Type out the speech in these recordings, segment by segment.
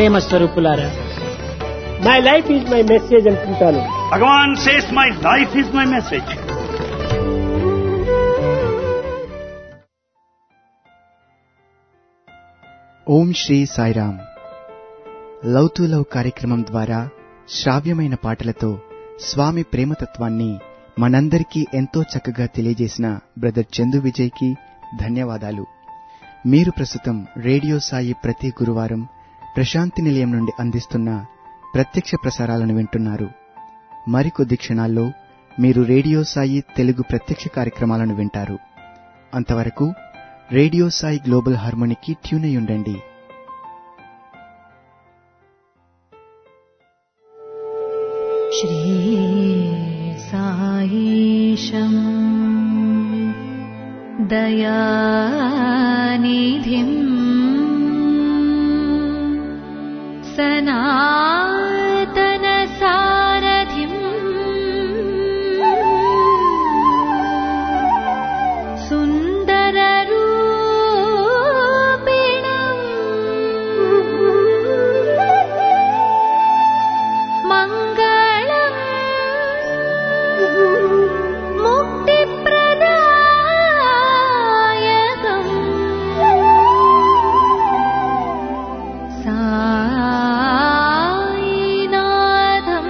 ప్రేమ స్వరూపులారా my life is my message అనుకుంటాను Bhagavan says, My life is my message. Om Shri Sairam love to love కార్యక్రమం ద్వారా శ్రావ్యమైన పాటలతో స్వామి ప్రేమతత్వాన్ని మనందరికీ ఎంతో చక్కగా తెలియజేసిన బ్రదర్ చందు విజయ్కి ధన్యవాదాలు మీరు ప్రస్తుతం రేడియో సాయి ప్రతి గురువారం ప్రశాంతి నిలయం నుండి అందిస్తున్న ప్రత్యక్ష ప్రసారాలను వింటున్నారు మరికొద్ది క్షణాల్లో మీరు రేడియో సాయి తెలుగు ప్రత్యక్ష కార్యక్రమాలను వింటారు అంతవరకు రేడియో సాయి గ్లోబల్ హార్మోనికి ట్యూన్ అయి ఉండండి श्रीसायीशम् दयानिधिम् सनातनसारथिम् सुन्दररूपिणम् मङ्गलम् मुक्तिप्रदायकम् सायिनाथम्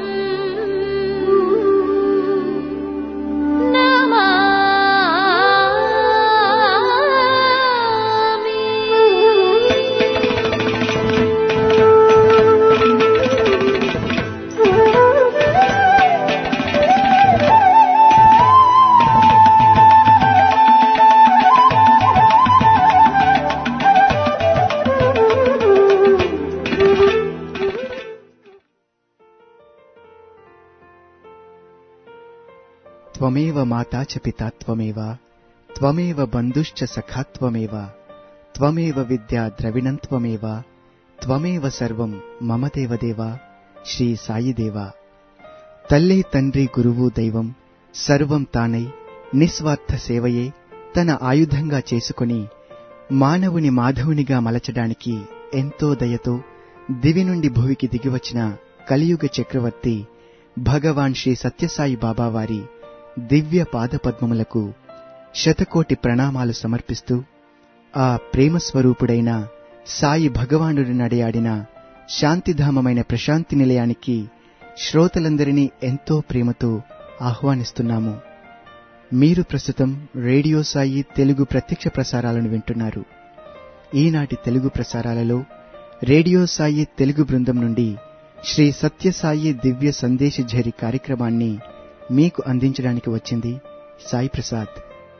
త్వమేవ మాతా చ పితా త్వమేవ త్వమేవ బంధుశ్చ సఖా త్వమేవ త్వమేవ విద్యా ద్రవిణం త్వమేవ త్వమేవ సర్వం మమ దేవదేవ శ్రీ సాయిదేవ తల్లే తండ్రి గురువు దైవం సర్వం తానై నిస్వార్థ సేవయే తన ఆయుధంగా చేసుకుని మానవుని మాధవునిగా మలచడానికి ఎంతో దయతో దివి నుండి భువికి దిగివచ్చిన కలియుగ చక్రవర్తి భగవాన్ శ్రీ సత్యసాయి బాబా వారి దివ్య పాదపద్మములకు శతకోటి ప్రణామాలు సమర్పిస్తూ ఆ ప్రేమ స్వరూపుడైన సాయి భగవానుడి నడయాడిన శాంతిధామమైన ప్రశాంతి నిలయానికి శ్రోతలందరినీ ఎంతో ప్రేమతో ఆహ్వానిస్తున్నాము మీరు ప్రస్తుతం రేడియో సాయి తెలుగు ప్రత్యక్ష ప్రసారాలను వింటున్నారు ఈనాటి తెలుగు ప్రసారాలలో రేడియో సాయి తెలుగు బృందం నుండి శ్రీ సత్యసాయి దివ్య సందేశ ఝరి కార్యక్రమాన్ని మీకు అందించడానికి వచ్చింది సాయి ప్రసాద్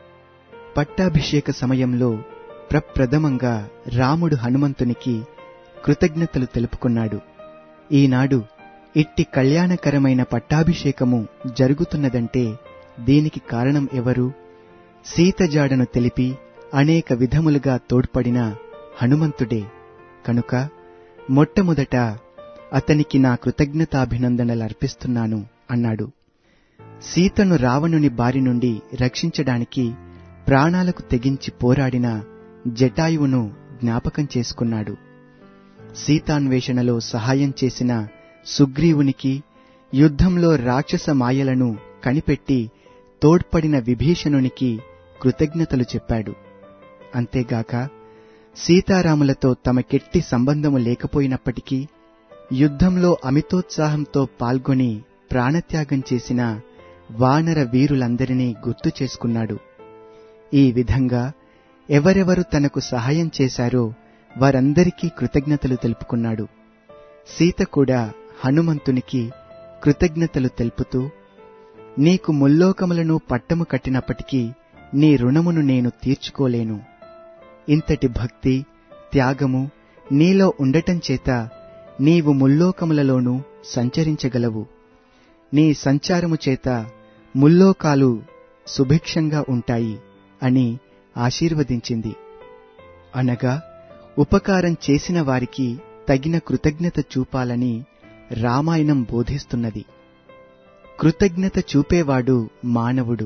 పట్టాభిషేక సమయంలో ప్రప్రథమంగా రాముడు హనుమంతునికి కృతజ్ఞతలు తెలుపుకున్నాడు ఈనాడు ఇట్టి కళ్యాణకరమైన పట్టాభిషేకము జరుగుతున్నదంటే దీనికి కారణం ఎవరు సీతజాడను తెలిపి అనేక విధములుగా తోడ్పడిన హనుమంతుడే కనుక మొట్టమొదట అతనికి నా కృతజ్ఞతాభినందనలు అర్పిస్తున్నాను అన్నాడు సీతను రావణుని బారి నుండి రక్షించడానికి ప్రాణాలకు తెగించి పోరాడిన జటాయువును జ్ఞాపకం చేసుకున్నాడు సీతాన్వేషణలో సహాయం చేసిన సుగ్రీవునికి యుద్ధంలో రాక్షస మాయలను కనిపెట్టి తోడ్పడిన విభీషణునికి కృతజ్ఞతలు చెప్పాడు అంతేగాక సీతారాములతో తమకెట్టి సంబంధము లేకపోయినప్పటికీ యుద్ధంలో అమితోత్సాహంతో పాల్గొని ప్రాణత్యాగం చేసిన వానర వీరులందరినీ గుర్తు చేసుకున్నాడు ఈ విధంగా ఎవరెవరు తనకు సహాయం చేశారో వారందరికీ కృతజ్ఞతలు తెలుపుకున్నాడు సీత కూడా హనుమంతునికి కృతజ్ఞతలు తెలుపుతూ నీకు ముల్లోకములను పట్టము కట్టినప్పటికీ నీ రుణమును నేను తీర్చుకోలేను ఇంతటి భక్తి త్యాగము నీలో ఉండటం చేత నీవు ముల్లోకములలోనూ సంచరించగలవు నీ సంచారము చేత ముల్లోకాలు సుభిక్షంగా ఉంటాయి అని ఆశీర్వదించింది అనగా ఉపకారం చేసిన వారికి తగిన కృతజ్ఞత చూపాలని రామాయణం బోధిస్తున్నది కృతజ్ఞత చూపేవాడు మానవుడు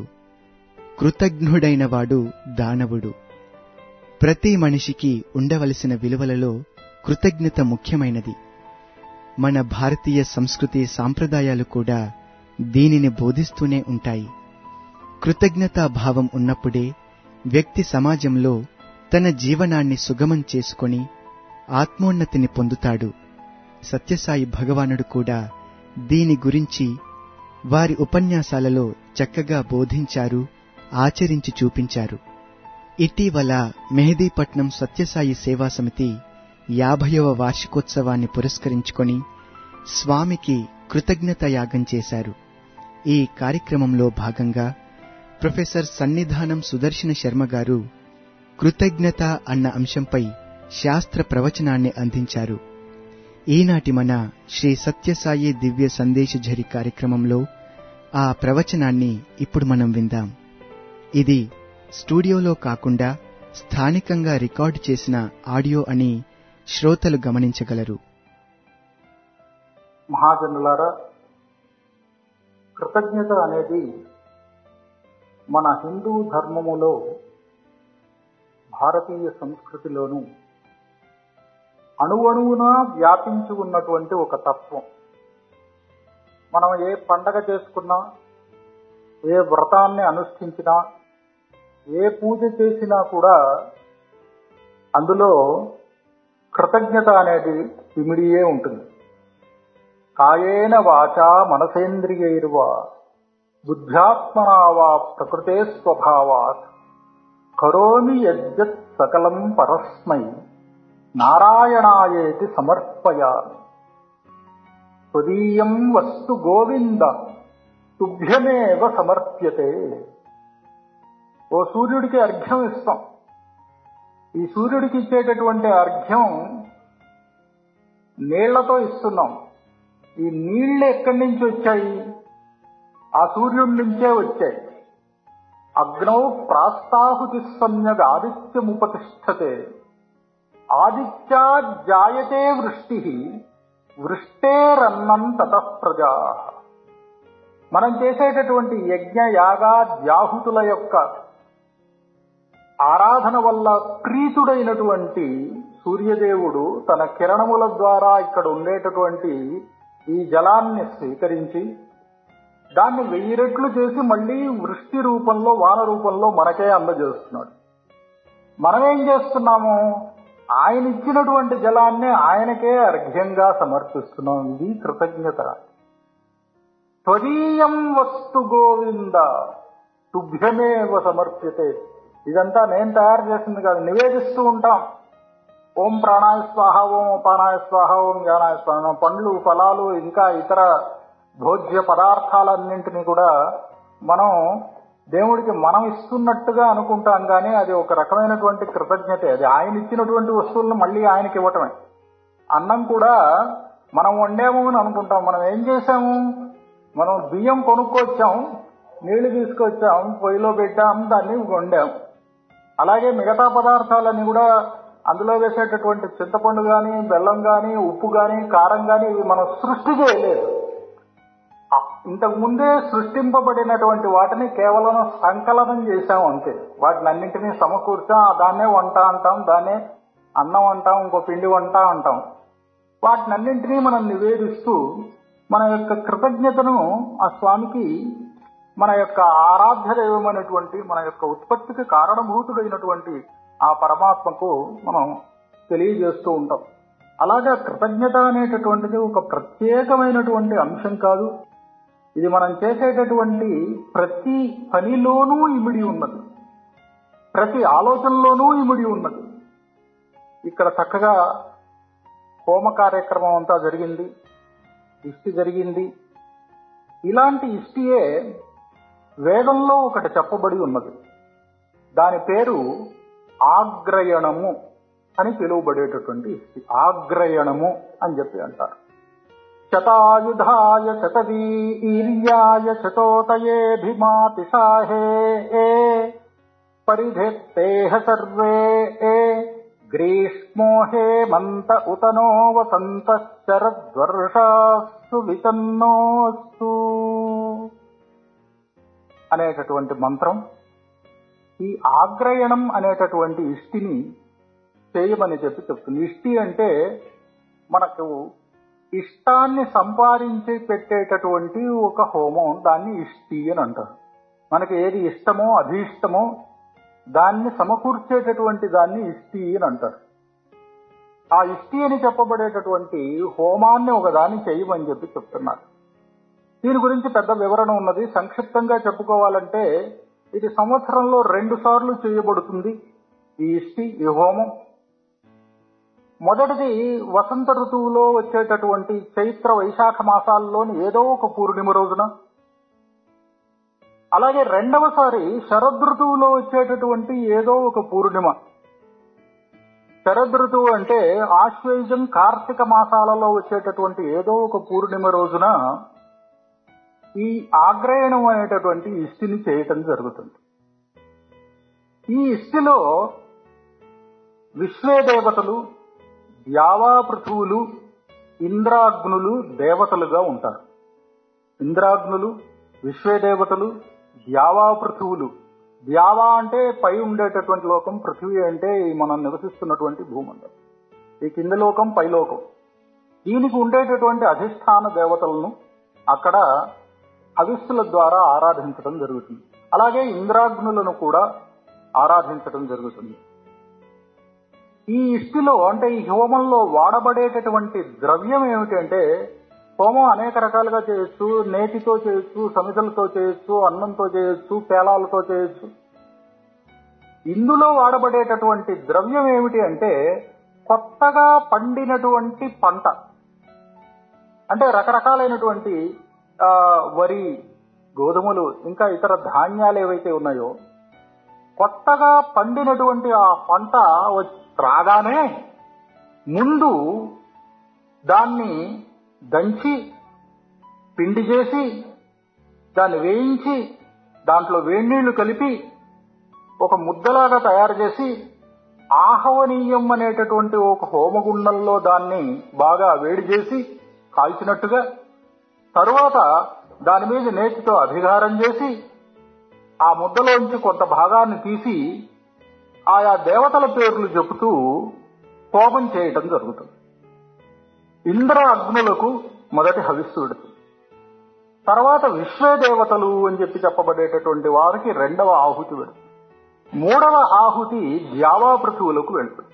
కృతజ్ఞుడైనవాడు దానవుడు ప్రతి మనిషికి ఉండవలసిన విలువలలో కృతజ్ఞత ముఖ్యమైనది మన భారతీయ సంస్కృతి సాంప్రదాయాలు కూడా దీనిని బోధిస్తూనే ఉంటాయి కృతజ్ఞతా భావం ఉన్నప్పుడే వ్యక్తి సమాజంలో తన జీవనాన్ని సుగమం చేసుకొని ఆత్మోన్నతిని పొందుతాడు సత్యసాయి భగవానుడు కూడా దీని గురించి వారి ఉపన్యాసాలలో చక్కగా బోధించారు ఆచరించి చూపించారు ఇటీవల మెహదీపట్నం సత్యసాయి సేవా సమితి యాభైవ వార్షికోత్సవాన్ని పురస్కరించుకొని స్వామికి కృతజ్ఞత యాగం చేశారు ఈ కార్యక్రమంలో భాగంగా ప్రొఫెసర్ సన్నిధానం సుదర్శన శర్మ గారు కృతజ్ఞత అన్న అంశంపై శాస్త్ర ప్రవచనాన్ని అందించారు ఈనాటి మన శ్రీ సత్యసాయి దివ్య సందేశఝరి కార్యక్రమంలో ఆ ప్రవచనాన్ని ఇప్పుడు మనం విందాం ఇది స్టూడియోలో కాకుండా స్థానికంగా రికార్డు చేసిన ఆడియో అని శ్రోతలు గమనించగలరు మహాజనులారా కృతజ్ఞత అనేది మన హిందూ ధర్మములో భారతీయ సంస్కృతిలోను అణువణువున వ్యాపించి ఉన్నటువంటి ఒక తత్వం మనం ఏ పండగ చేసుకున్నా ఏ వ్రతాన్ని అనుష్ఠించినా ఏ పూజ చేసినా కూడా అందులో కృతజ్ఞత అనేది ఇమిడియే ఉంటుంది కాయేన వాచా మనసేంద్రియైర్వ బుద్ధ్యాత్మనా వా ప్రకృతే స్వభావాత్ కరోమి యజ్జత్ సకలం పరస్మై నారాయణాయేతి సమర్పయామి స్వదీయం వస్తు గోవింద తుభ్యమేవ సమర్ప్యతే ఓ సూర్యుడికి అర్ఘ్యం ఇస్తాం ఈ సూర్యుడికి ఇచ్చేటటువంటి అర్ఘ్యం నీళ్లతో ఇస్తున్నాం ఈ నీళ్లు ఎక్కడి నుంచి వచ్చాయి ఆ సూర్యుడి నుంచే వచ్చాయి అగ్నౌ ప్రాస్తాహుతి సమ్యగ్ ఆదిత్యముపతిష్టతే ఆదిత్యా జాయతే వృష్టి వృష్టేరన్నం తతః ప్రజా మనం చేసేటటువంటి యజ్ఞ యాగా ద్యాహుతుల యొక్క ఆరాధన వల్ల ప్రీతుడైనటువంటి సూర్యదేవుడు తన కిరణముల ద్వారా ఇక్కడ ఉండేటటువంటి ఈ జలాన్ని స్వీకరించి దాన్ని వెయ్యి రెట్లు చేసి మళ్ళీ వృష్టి రూపంలో వాన రూపంలో మనకే అందజేస్తున్నాడు మనమేం చేస్తున్నాము ఆయన ఇచ్చినటువంటి జలాన్ని ఆయనకే అర్ఘ్యంగా సమర్పిస్తున్నాం ఇది కృతజ్ఞత త్వదీయం వస్తు గోవింద తుభ్యమేవ సమర్ప్యతే ఇదంతా నేను తయారు చేసింది కాదు నివేదిస్తూ ఉంటాం ఓం ప్రాణాయ స్వాహ ఓం అపానాయ స్వాహ ఓం జ్ఞానాయ స్వాహ పండ్లు ఫలాలు ఇంకా ఇతర భోజ్య పదార్థాలన్నింటినీ కూడా మనం దేవుడికి మనం ఇస్తున్నట్టుగా అనుకుంటాం కానీ అది ఒక రకమైనటువంటి కృతజ్ఞతే అది ఆయన ఇచ్చినటువంటి వస్తువులను మళ్ళీ ఆయనకి ఇవ్వటమే అన్నం కూడా మనం వండాము అని అనుకుంటాం మనం ఏం చేశాము మనం బియ్యం కొనుక్కొచ్చాం నీళ్లు తీసుకొచ్చాం పొయ్యిలో పెట్టాం దాన్ని వండాం అలాగే మిగతా పదార్థాలన్నీ కూడా అందులో వేసేటటువంటి చింతపండు కానీ బెల్లం కానీ ఉప్పు కానీ కారం కానీ ఇవి మనం సృష్టి చేయలేదు ఇంతకు ముందే సృష్టింపబడినటువంటి వాటిని కేవలం సంకలనం చేశాం అంతే వాటిని అన్నింటినీ సమకూర్చాం దాన్నే వంట అంటాం దాన్నే అన్నం అంటాం ఇంకో పిండి వంట అంటాం వాటిని అన్నింటినీ మనం నివేదిస్తూ మన యొక్క కృతజ్ఞతను ఆ స్వామికి మన యొక్క ఆరాధ్య దైవమైనటువంటి మన యొక్క ఉత్పత్తికి కారణభూతుడైనటువంటి ఆ పరమాత్మకు మనం తెలియజేస్తూ ఉంటాం అలాగే కృతజ్ఞత అనేటటువంటిది ఒక ప్రత్యేకమైనటువంటి అంశం కాదు ఇది మనం చేసేటటువంటి ప్రతి పనిలోనూ ఇమిడి ఉన్నది ప్రతి ఆలోచనలోనూ ఇమిడి ఉన్నది ఇక్కడ చక్కగా హోమ కార్యక్రమం అంతా జరిగింది ఇష్టి జరిగింది ఇలాంటి ఇష్టియే వేదంలో ఒకటి చెప్పబడి ఉన్నది దాని పేరు ఆగ్రయణము అని పిలువబడేటటువంటి ఇష్టి ఆగ్రయణము అని చెప్పి అంటారు శతాయుధాయ శతవీర్యాయ శతోతయే భీమాతిశాహే పరిధేహ సర్వే గ్రీష్మో హేమంత ఉతనో వసంత శరద్వర్షాస్తు వితన్నోస్తు అనేటటువంటి మంత్రం ఈ ఆగ్రయణం అనేటటువంటి ఇష్టిని చేయమని చెప్పి చెప్తుంది ఇష్టి అంటే మనకు ఇష్టాన్ని సంపాదించి పెట్టేటటువంటి ఒక హోమం దాన్ని ఇష్టి అని అంటారు మనకి ఏది ఇష్టమో అభీష్టమో దాన్ని సమకూర్చేటటువంటి దాన్ని ఇష్టి అని అంటారు ఆ ఇష్టి అని చెప్పబడేటటువంటి హోమాన్ని ఒకదాన్ని చేయమని చెప్పి చెప్తున్నారు దీని గురించి పెద్ద వివరణ ఉన్నది సంక్షిప్తంగా చెప్పుకోవాలంటే ఇది సంవత్సరంలో రెండు సార్లు చేయబడుతుంది ఈ ఇష్టి ఈ హోమం మొదటిది వసంత ఋతువులో వచ్చేటటువంటి చైత్ర వైశాఖ మాసాల్లోని ఏదో ఒక పూర్ణిమ రోజున అలాగే రెండవసారి శరదృతువులో వచ్చేటటువంటి ఏదో ఒక పూర్ణిమ శరదృతువు అంటే ఆశ్వేజం కార్తీక మాసాలలో వచ్చేటటువంటి ఏదో ఒక పూర్ణిమ రోజున ఈ ఆగ్రయణం అనేటటువంటి ఇష్టిని చేయటం జరుగుతుంది ఈ ఇష్టిలో విశ్వే దేవతలు యావా పృథువులు ఇంద్రాగ్నులు దేవతలుగా ఉంటారు ఇంద్రాగ్నులు విశ్వే దేవతలు ద్యావా పృథువులు ద్యావా అంటే పై ఉండేటటువంటి లోకం పృథివీ అంటే ఈ మనం నివసిస్తున్నటువంటి భూమండలం ఈ కింద లోకం పై లోకం దీనికి ఉండేటటువంటి అధిష్టాన దేవతలను అక్కడ హవిస్సుల ద్వారా ఆరాధించడం జరుగుతుంది అలాగే ఇంద్రాగ్నులను కూడా ఆరాధించడం జరుగుతుంది ఈ ఇష్టిలో అంటే ఈ హోమంలో వాడబడేటటువంటి ద్రవ్యం ఏమిటంటే హోమం అనేక రకాలుగా చేయొచ్చు నేతితో చేయొచ్చు సమితలతో చేయొచ్చు అన్నంతో చేయొచ్చు పేలాలతో చేయొచ్చు ఇందులో వాడబడేటటువంటి ద్రవ్యం ఏమిటి అంటే కొత్తగా పండినటువంటి పంట అంటే రకరకాలైనటువంటి ఆ, వరి గోధుమలు ఇంకా ఇతర ధాన్యాలు ఏవైతే ఉన్నాయో కొత్తగా పండినటువంటి ఆ పంట వచ్చి రాగానే ముందు దాన్ని దంచి పిండి చేసి దాన్ని వేయించి దాంట్లో వేడినీళ్లు కలిపి ఒక ముద్దలాగా తయారు చేసి ఆహవనీయం అనేటటువంటి ఒక హోమగుండంలో దాన్ని బాగా వేడి చేసి కాల్చినట్టుగా తరువాత దాని మీద నేతితో అభిగారం చేసి ఆ ముద్దలోంచి కొంత భాగాన్ని తీసి ఆయా దేవతల పేర్లు చెబుతూ హోమం చేయటం జరుగుతుంది ఇంద్ర అగ్నులకు మొదటి హవిస్సు పెడుతుంది తర్వాత విశ్వే దేవతలు అని చెప్పి చెప్పబడేటటువంటి వారికి రెండవ ఆహుతి పెడుతుంది మూడవ ఆహుతి ద్యావా పృథువులకు వెళ్తుంది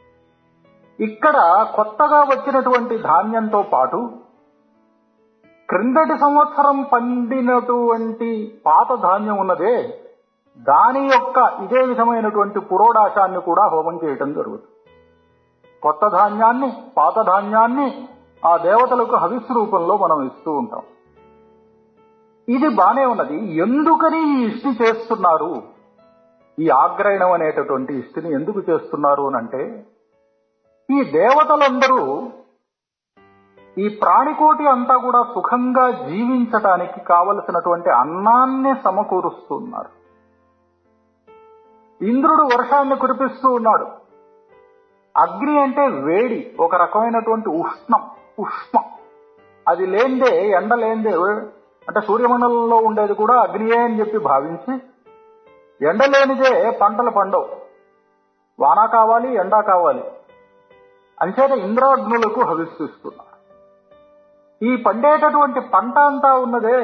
ఇక్కడ కొత్తగా వచ్చినటువంటి ధాన్యంతో పాటు క్రిందటి సంవత్సరం పండినటువంటి పాత ధాన్యం ఉన్నదే దాని యొక్క ఇదే విధమైనటువంటి పురోడాశాన్ని కూడా హోమం చేయటం జరుగుతుంది కొత్త ధాన్యాన్ని పాత ధాన్యాన్ని ఆ దేవతలకు హవిస్సు రూపంలో మనం ఇస్తూ ఉంటాం ఇది బానే ఉన్నది ఎందుకని ఈ ఇష్టి చేస్తున్నారు ఈ ఆగ్రయణం అనేటటువంటి ఇష్టిని ఎందుకు చేస్తున్నారు అని అంటే ఈ దేవతలందరూ ఈ ప్రాణికోటి అంతా కూడా సుఖంగా జీవించటానికి కావలసినటువంటి అన్నాన్ని సమకూరుస్తున్నారు ఇంద్రుడు వర్షాన్ని కురిపిస్తూ ఉన్నాడు అగ్ని అంటే వేడి ఒక రకమైనటువంటి ఉష్ణం ఉష్ణం అది లేందే ఎండ లేందే అంటే సూర్యమండలంలో ఉండేది కూడా అగ్నియే అని చెప్పి భావించి ఎండ లేనిదే పంటలు పండవు వాన కావాలి ఎండ కావాలి అంచేత ఇంద్రాగ్నులకు హవిస్తున్నారు ఈ పండేటటువంటి పంట అంతా ఉన్నదే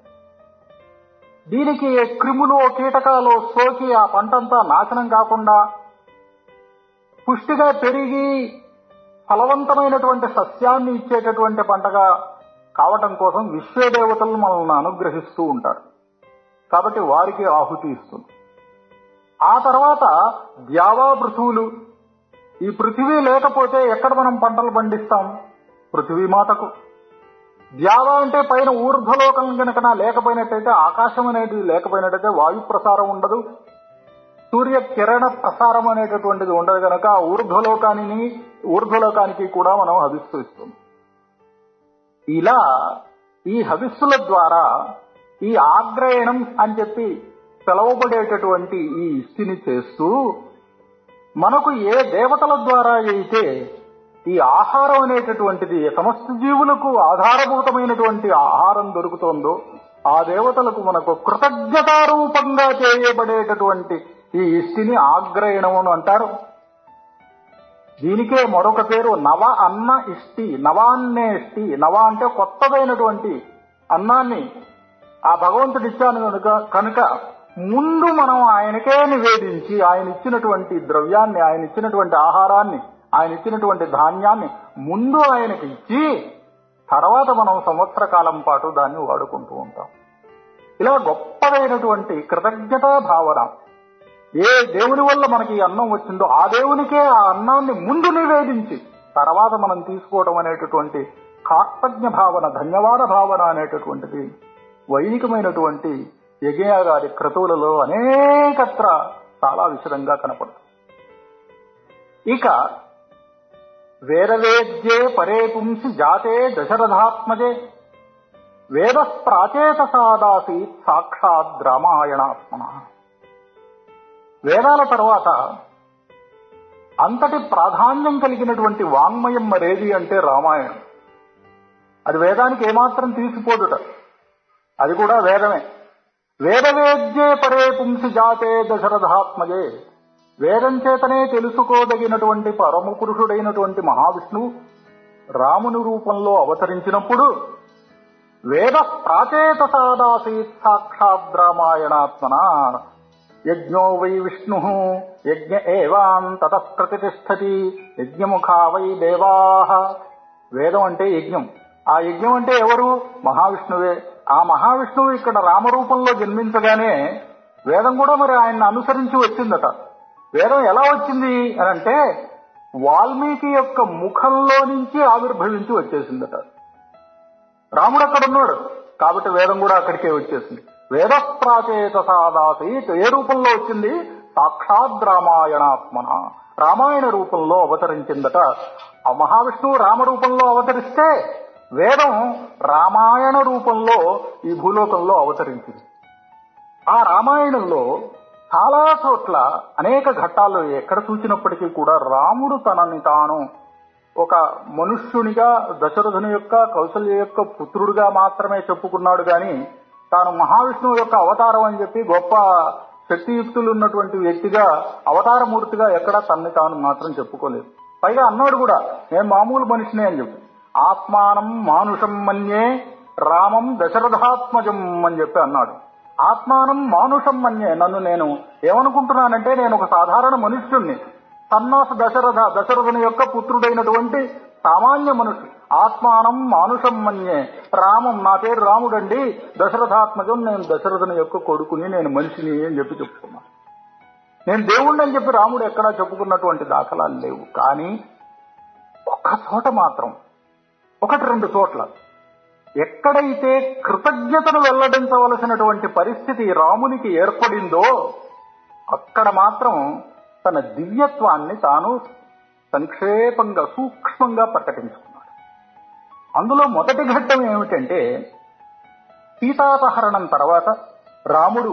దీనికి క్రిములు కీటకాలు సోకి ఆ పంటంతా నాశనం కాకుండా పుష్టిగా పెరిగి ఫలవంతమైనటువంటి సస్యాన్ని ఇచ్చేటటువంటి పంటగా కావటం కోసం విశ్వదేవతలు మనల్ని అనుగ్రహిస్తూ ఉంటారు కాబట్టి వారికి ఆహుతి ఇస్తుంది ఆ తర్వాత ద్యావా పృథువులు ఈ పృథివీ లేకపోతే ఎక్కడ మనం పంటలు పండిస్తాం పృథివీమాతకు ద్యావ అంటే పైన ఊర్ధ్వలోకం కనుక లేకపోయినట్టయితే ఆకాశం అనేది లేకపోయినట్టయితే వాయు ప్రసారం ఉండదు సూర్య కిరణ ప్రసారం అనేటటువంటిది ఉండదు కనుక ఆ ఊర్ధ్వలోకానికి ఊర్ధ్వలోకానికి కూడా మనం హవిస్సు ఇస్తాం ఇలా ఈ హవిస్సుల ద్వారా ఈ ఆగ్రయణం అని చెప్పి పిలవబడేటటువంటి ఈ ఇష్టిని చేస్తూ మనకు ఏ దేవతల ద్వారా అయితే ఈ ఆహారం అనేటటువంటిది సమస్త జీవులకు ఆధారభూతమైనటువంటి ఆహారం దొరుకుతోందో ఆ దేవతలకు మనకు కృతజ్ఞతారూపంగా చేయబడేటటువంటి ఈ ఇష్టిని ఆగ్రయణం అని అంటారు దీనికే మరొక పేరు నవ అన్న ఇష్టి నవాన్నేష్టి నవ అంటే కొత్తదైనటువంటి అన్నాన్ని ఆ భగవంతుడు ఇచ్చాను కనుక కనుక ముందు మనం ఆయనకే నివేదించి ఆయన ఇచ్చినటువంటి ద్రవ్యాన్ని ఆయన ఇచ్చినటువంటి ఆహారాన్ని ఆయన ఇచ్చినటువంటి ధాన్యాన్ని ముందు ఆయనకి ఇచ్చి తర్వాత మనం సంవత్సర కాలం పాటు దాన్ని వాడుకుంటూ ఉంటాం ఇలా గొప్పదైనటువంటి కృతజ్ఞతా భావన ఏ దేవుని వల్ల మనకి ఈ అన్నం వచ్చిందో ఆ దేవునికే ఆ అన్నాన్ని ముందు నివేదించి తర్వాత మనం తీసుకోవడం అనేటటువంటి కార్తజ్ఞ భావన ధన్యవాద భావన అనేటటువంటిది వైదికమైనటువంటి యజ్ఞయాగాది క్రతువులలో అనేకత్ర చాలా విశదంగా కనపడుతుంది ఇక వేదవేద్యే పరే పుంసి జాతే దశరథాత్మజే వేద ప్రాచేతసాదాసీత్ సాక్షాత్ రామాయణాత్మన వేదాల తర్వాత అంతటి ప్రాధాన్యం కలిగినటువంటి వాంగ్మయం మరేది అంటే రామాయణం అది వేదానికి ఏమాత్రం తీసిపోదుట అది కూడా వేదమే వేదవేద్యే పరే పుంసి జాతే దశరథాత్మజే వేదం చేతనే తెలుసుకోదగినటువంటి పరమ పురుషుడైనటువంటి మహావిష్ణువు రాముని రూపంలో అవతరించినప్పుడు వేద ప్రాచేత సాదాసీత్ సాక్షాద్ రామాయణాత్మన యజ్ఞో వై విష్ణు యజ్ఞ ఏవాన్ తత ప్రతిష్టతి యజ్ఞముఖా వై దేవా వేదం అంటే యజ్ఞం ఆ యజ్ఞం అంటే ఎవరు మహావిష్ణువే ఆ మహావిష్ణువు ఇక్కడ రామరూపంలో జన్మించగానే వేదం కూడా మరి ఆయన్ని అనుసరించి వచ్చిందట వేదం ఎలా వచ్చింది అని అంటే వాల్మీకి యొక్క ముఖంలో నుంచి ఆవిర్భవించి వచ్చేసిందట రాముడు అక్కడ ఉన్నాడు కాబట్టి వేదం కూడా అక్కడికే వచ్చేసింది వేద ప్రాచేత సాదాసీత్ ఏ రూపంలో వచ్చింది సాక్షాత్ రామాయణాత్మన రామాయణ రూపంలో అవతరించిందట ఆ మహావిష్ణువు రామ రూపంలో అవతరిస్తే వేదం రామాయణ రూపంలో ఈ భూలోకంలో అవతరించింది ఆ రామాయణంలో చాలా చోట్ల అనేక ఘట్టాల్లో ఎక్కడ చూసినప్పటికీ కూడా రాముడు తనని తాను ఒక మనుష్యునిగా దశరథుని యొక్క కౌశల్య యొక్క పుత్రుడిగా మాత్రమే చెప్పుకున్నాడు గాని తాను మహావిష్ణువు యొక్క అవతారం అని చెప్పి గొప్ప శక్తియుక్తులు ఉన్నటువంటి వ్యక్తిగా అవతారమూర్తిగా ఎక్కడా తన్ని తాను మాత్రం చెప్పుకోలేదు పైగా అన్నాడు కూడా నేను మామూలు మనిషినే అని చెప్పి ఆత్మానం మానుషం మన్యే రామం దశరథాత్మజం అని చెప్పి అన్నాడు ఆత్మానం మానుషం మన్యే నన్ను నేను ఏమనుకుంటున్నానంటే నేను ఒక సాధారణ మనుష్యుణ్ణి సన్నాస దశరథ దశరథుని యొక్క పుత్రుడైనటువంటి సామాన్య మనుషుడు ఆత్మానం మానుషం మన్యే రామం నా పేరు రాముడండి దశరథాత్మజం నేను దశరథుని యొక్క కొడుకుని నేను మనిషిని అని చెప్పి చెప్పుకున్నాను నేను దేవుణ్ణి అని చెప్పి రాముడు ఎక్కడా చెప్పుకున్నటువంటి దాఖలాలు లేవు కానీ ఒక్క చోట మాత్రం ఒకటి రెండు చోట్ల ఎక్కడైతే కృతజ్ఞతను వెల్లడించవలసినటువంటి పరిస్థితి రామునికి ఏర్పడిందో అక్కడ మాత్రం తన దివ్యత్వాన్ని తాను సంక్షేపంగా సూక్ష్మంగా ప్రకటించుకున్నాడు అందులో మొదటి ఘట్టం ఏమిటంటే సీతాపహరణం తర్వాత రాముడు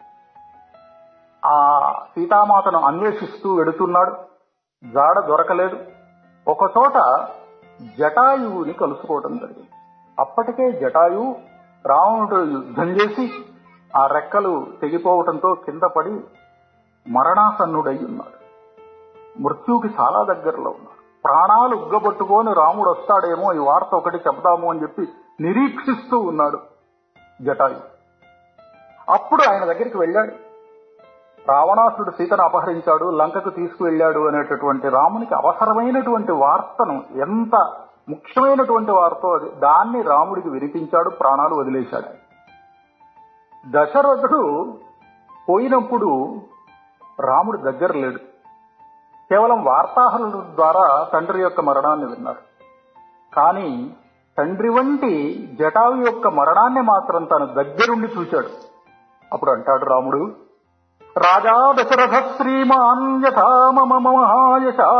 ఆ సీతామాతను అన్వేషిస్తూ వెడుతున్నాడు జాడ దొరకలేదు ఒక చోట జటాయువుని కలుసుకోవడం జరిగింది అప్పటికే జటాయు రావణుడు యుద్ధం చేసి ఆ రెక్కలు తెగిపోవటంతో కింద పడి మరణాసన్నుడై ఉన్నాడు మృత్యువుకి చాలా దగ్గరలో ఉన్నాడు ప్రాణాలు ఉగ్గబట్టుకొని రాముడు వస్తాడేమో ఈ వార్త ఒకటి చెప్దాము అని చెప్పి నిరీక్షిస్తూ ఉన్నాడు జటాయు అప్పుడు ఆయన దగ్గరికి వెళ్ళాడు రావణాసుడు సీతను అపహరించాడు లంకకు తీసుకువెళ్ళాడు అనేటటువంటి రామునికి అవసరమైనటువంటి వార్తను ఎంత ముఖ్యమైనటువంటి వార్త అది దాన్ని రాముడికి వినిపించాడు ప్రాణాలు వదిలేశాడు ఆయన. దశరథుడు పోయినప్పుడు రాముడు దగ్గర లేడు కేవలం వార్తాహరుల ద్వారా తండ్రి యొక్క మరణాన్ని విన్నాడు కానీ తండ్రి వంటి జటాయు యొక్క మరణాన్ని మాత్రం తను దగ్గరుండి చూశాడు అప్పుడు అంటాడు రాముడు రాజా దశరథ శ్రీమాన్ యథా మమ మహాయశా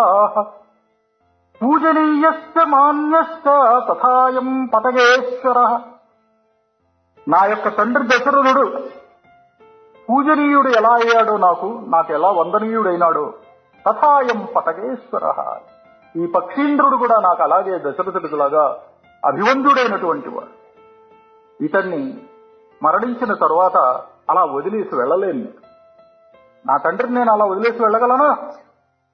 పూజనీయశ్చ మాన్యశ్చ తథాయం పతగేశ్వర నా యొక్క తండ్రి దశరథుడు పూజనీయుడు ఎలా అయ్యాడో నాకు నాకు ఎలా వందనీయుడైనాడో తథాయం పతగేశ్వర ఈ పక్షీంద్రుడు కూడా నాకు అలాగే దశరథుడిలాగా అభివందుడైనటువంటి వాడు ఇతన్ని మరణించిన తరువాత అలా వదిలేసి వెళ్ళలేను నేను. నా తండ్రిని నేను అలా వదిలేసి వెళ్ళగలనా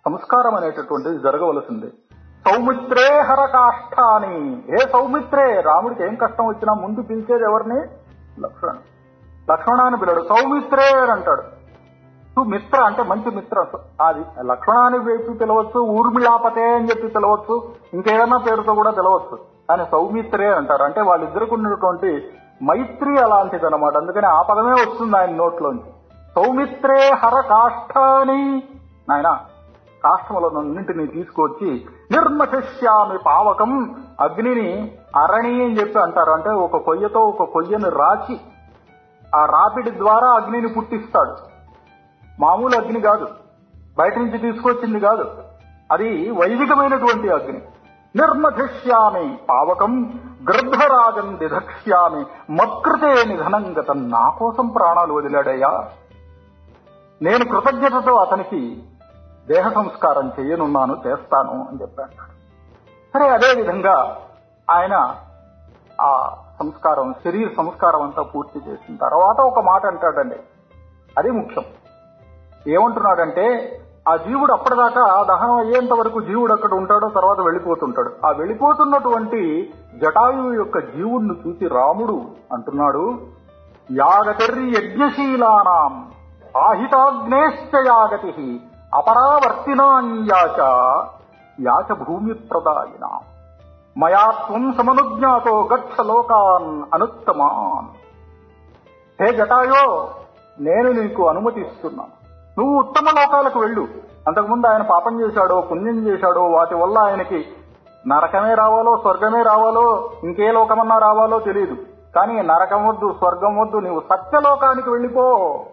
సంస్కారం అనేటటువంటిది జరగవలసింది సౌమిత్రే హర కాష్టాని ఏ సౌమిత్రే రాముడికి ఏం కష్టం వచ్చినా ముందు పిలిచేది ఎవరిని లక్ష్మణ్ లక్ష్మణాన్ని పిలడు సౌమిత్రే అని అంటాడు మిత్ర అంటే మంచి మిత్ర అది లక్ష్మణాన్ని చెప్పి పిలవచ్చు ఊర్మిళాపతే అని చెప్పి పిలవచ్చు ఇంకేదన్నా పేరుతో కూడా పిలవచ్చు కానీ సౌమిత్రే అంటారు అంటే వాళ్ళిద్దరికి ఉన్నటువంటి మైత్రి అలాంటిది అనమాట అందుకని ఆ పదమే వస్తుంది ఆయన నోట్లోంచి సౌమిత్రే హర కాష్టాని నాయన కాష్టములన్నింటినీ తీసుకొచ్చి నిర్మశిష్యామి పావకం అగ్నిని అరణి అని చెప్పి అంటారు అంటే ఒక కొయ్యతో ఒక కొయ్యను రాచి ఆ రాపిడి ద్వారా అగ్నిని పుట్టిస్తాడు మామూలు అగ్ని కాదు బయట నుంచి తీసుకొచ్చింది కాదు అది వైదికమైనటువంటి అగ్ని నిర్మధిష్యామి పావకం గృద్ధరాజం దిధక్ష్యామి మత్కృతే నిధనం గతం నా కోసం ప్రాణాలు వదిలాడయ్యా నేను కృతజ్ఞతతో అతనికి దేహ సంస్కారం చేయనున్నాను చేస్తాను అని చెప్పాడు సరే అదే విధంగా ఆయన ఆ సంస్కారం శరీర సంస్కారం అంతా పూర్తి చేసిన తర్వాత ఒక మాట అంటాడండి అది ముఖ్యం ఏమంటున్నాడంటే ఆ జీవుడు అప్పటిదాకా దహనం అయ్యేంత వరకు జీవుడు అక్కడ ఉంటాడో తర్వాత వెళ్ళిపోతుంటాడు ఆ వెళ్ళిపోతున్నటువంటి జటాయువు యొక్క జీవుణ్ణి చూసి రాముడు అంటున్నాడు యాగతిర్రి యజ్ఞశీలానాం ఆహితాగ్నేశ్చ యాగతి అపరావర్తినాన్యాచ యాచ భూమి ప్రదాయినా మయా త్వం సమనుజ్ఞాతో గచ్చ లోకాన్ అనుత్తమాన్ హే జటాయో నేను నీకు అనుమతి ఇస్తున్నాను నువ్వు ఉత్తమ లోకాలకు వెళ్ళు అంతకుముందు ఆయన పాపం చేశాడో పుణ్యం చేశాడో వాటి వల్ల ఆయనకి నరకమే రావాలో స్వర్గమే రావాలో ఇంకే లోకమన్నా రావాలో తెలియదు కానీ నరకం వద్దు స్వర్గం వద్దు నువ్వు సత్యలోకానికి వెళ్ళిపో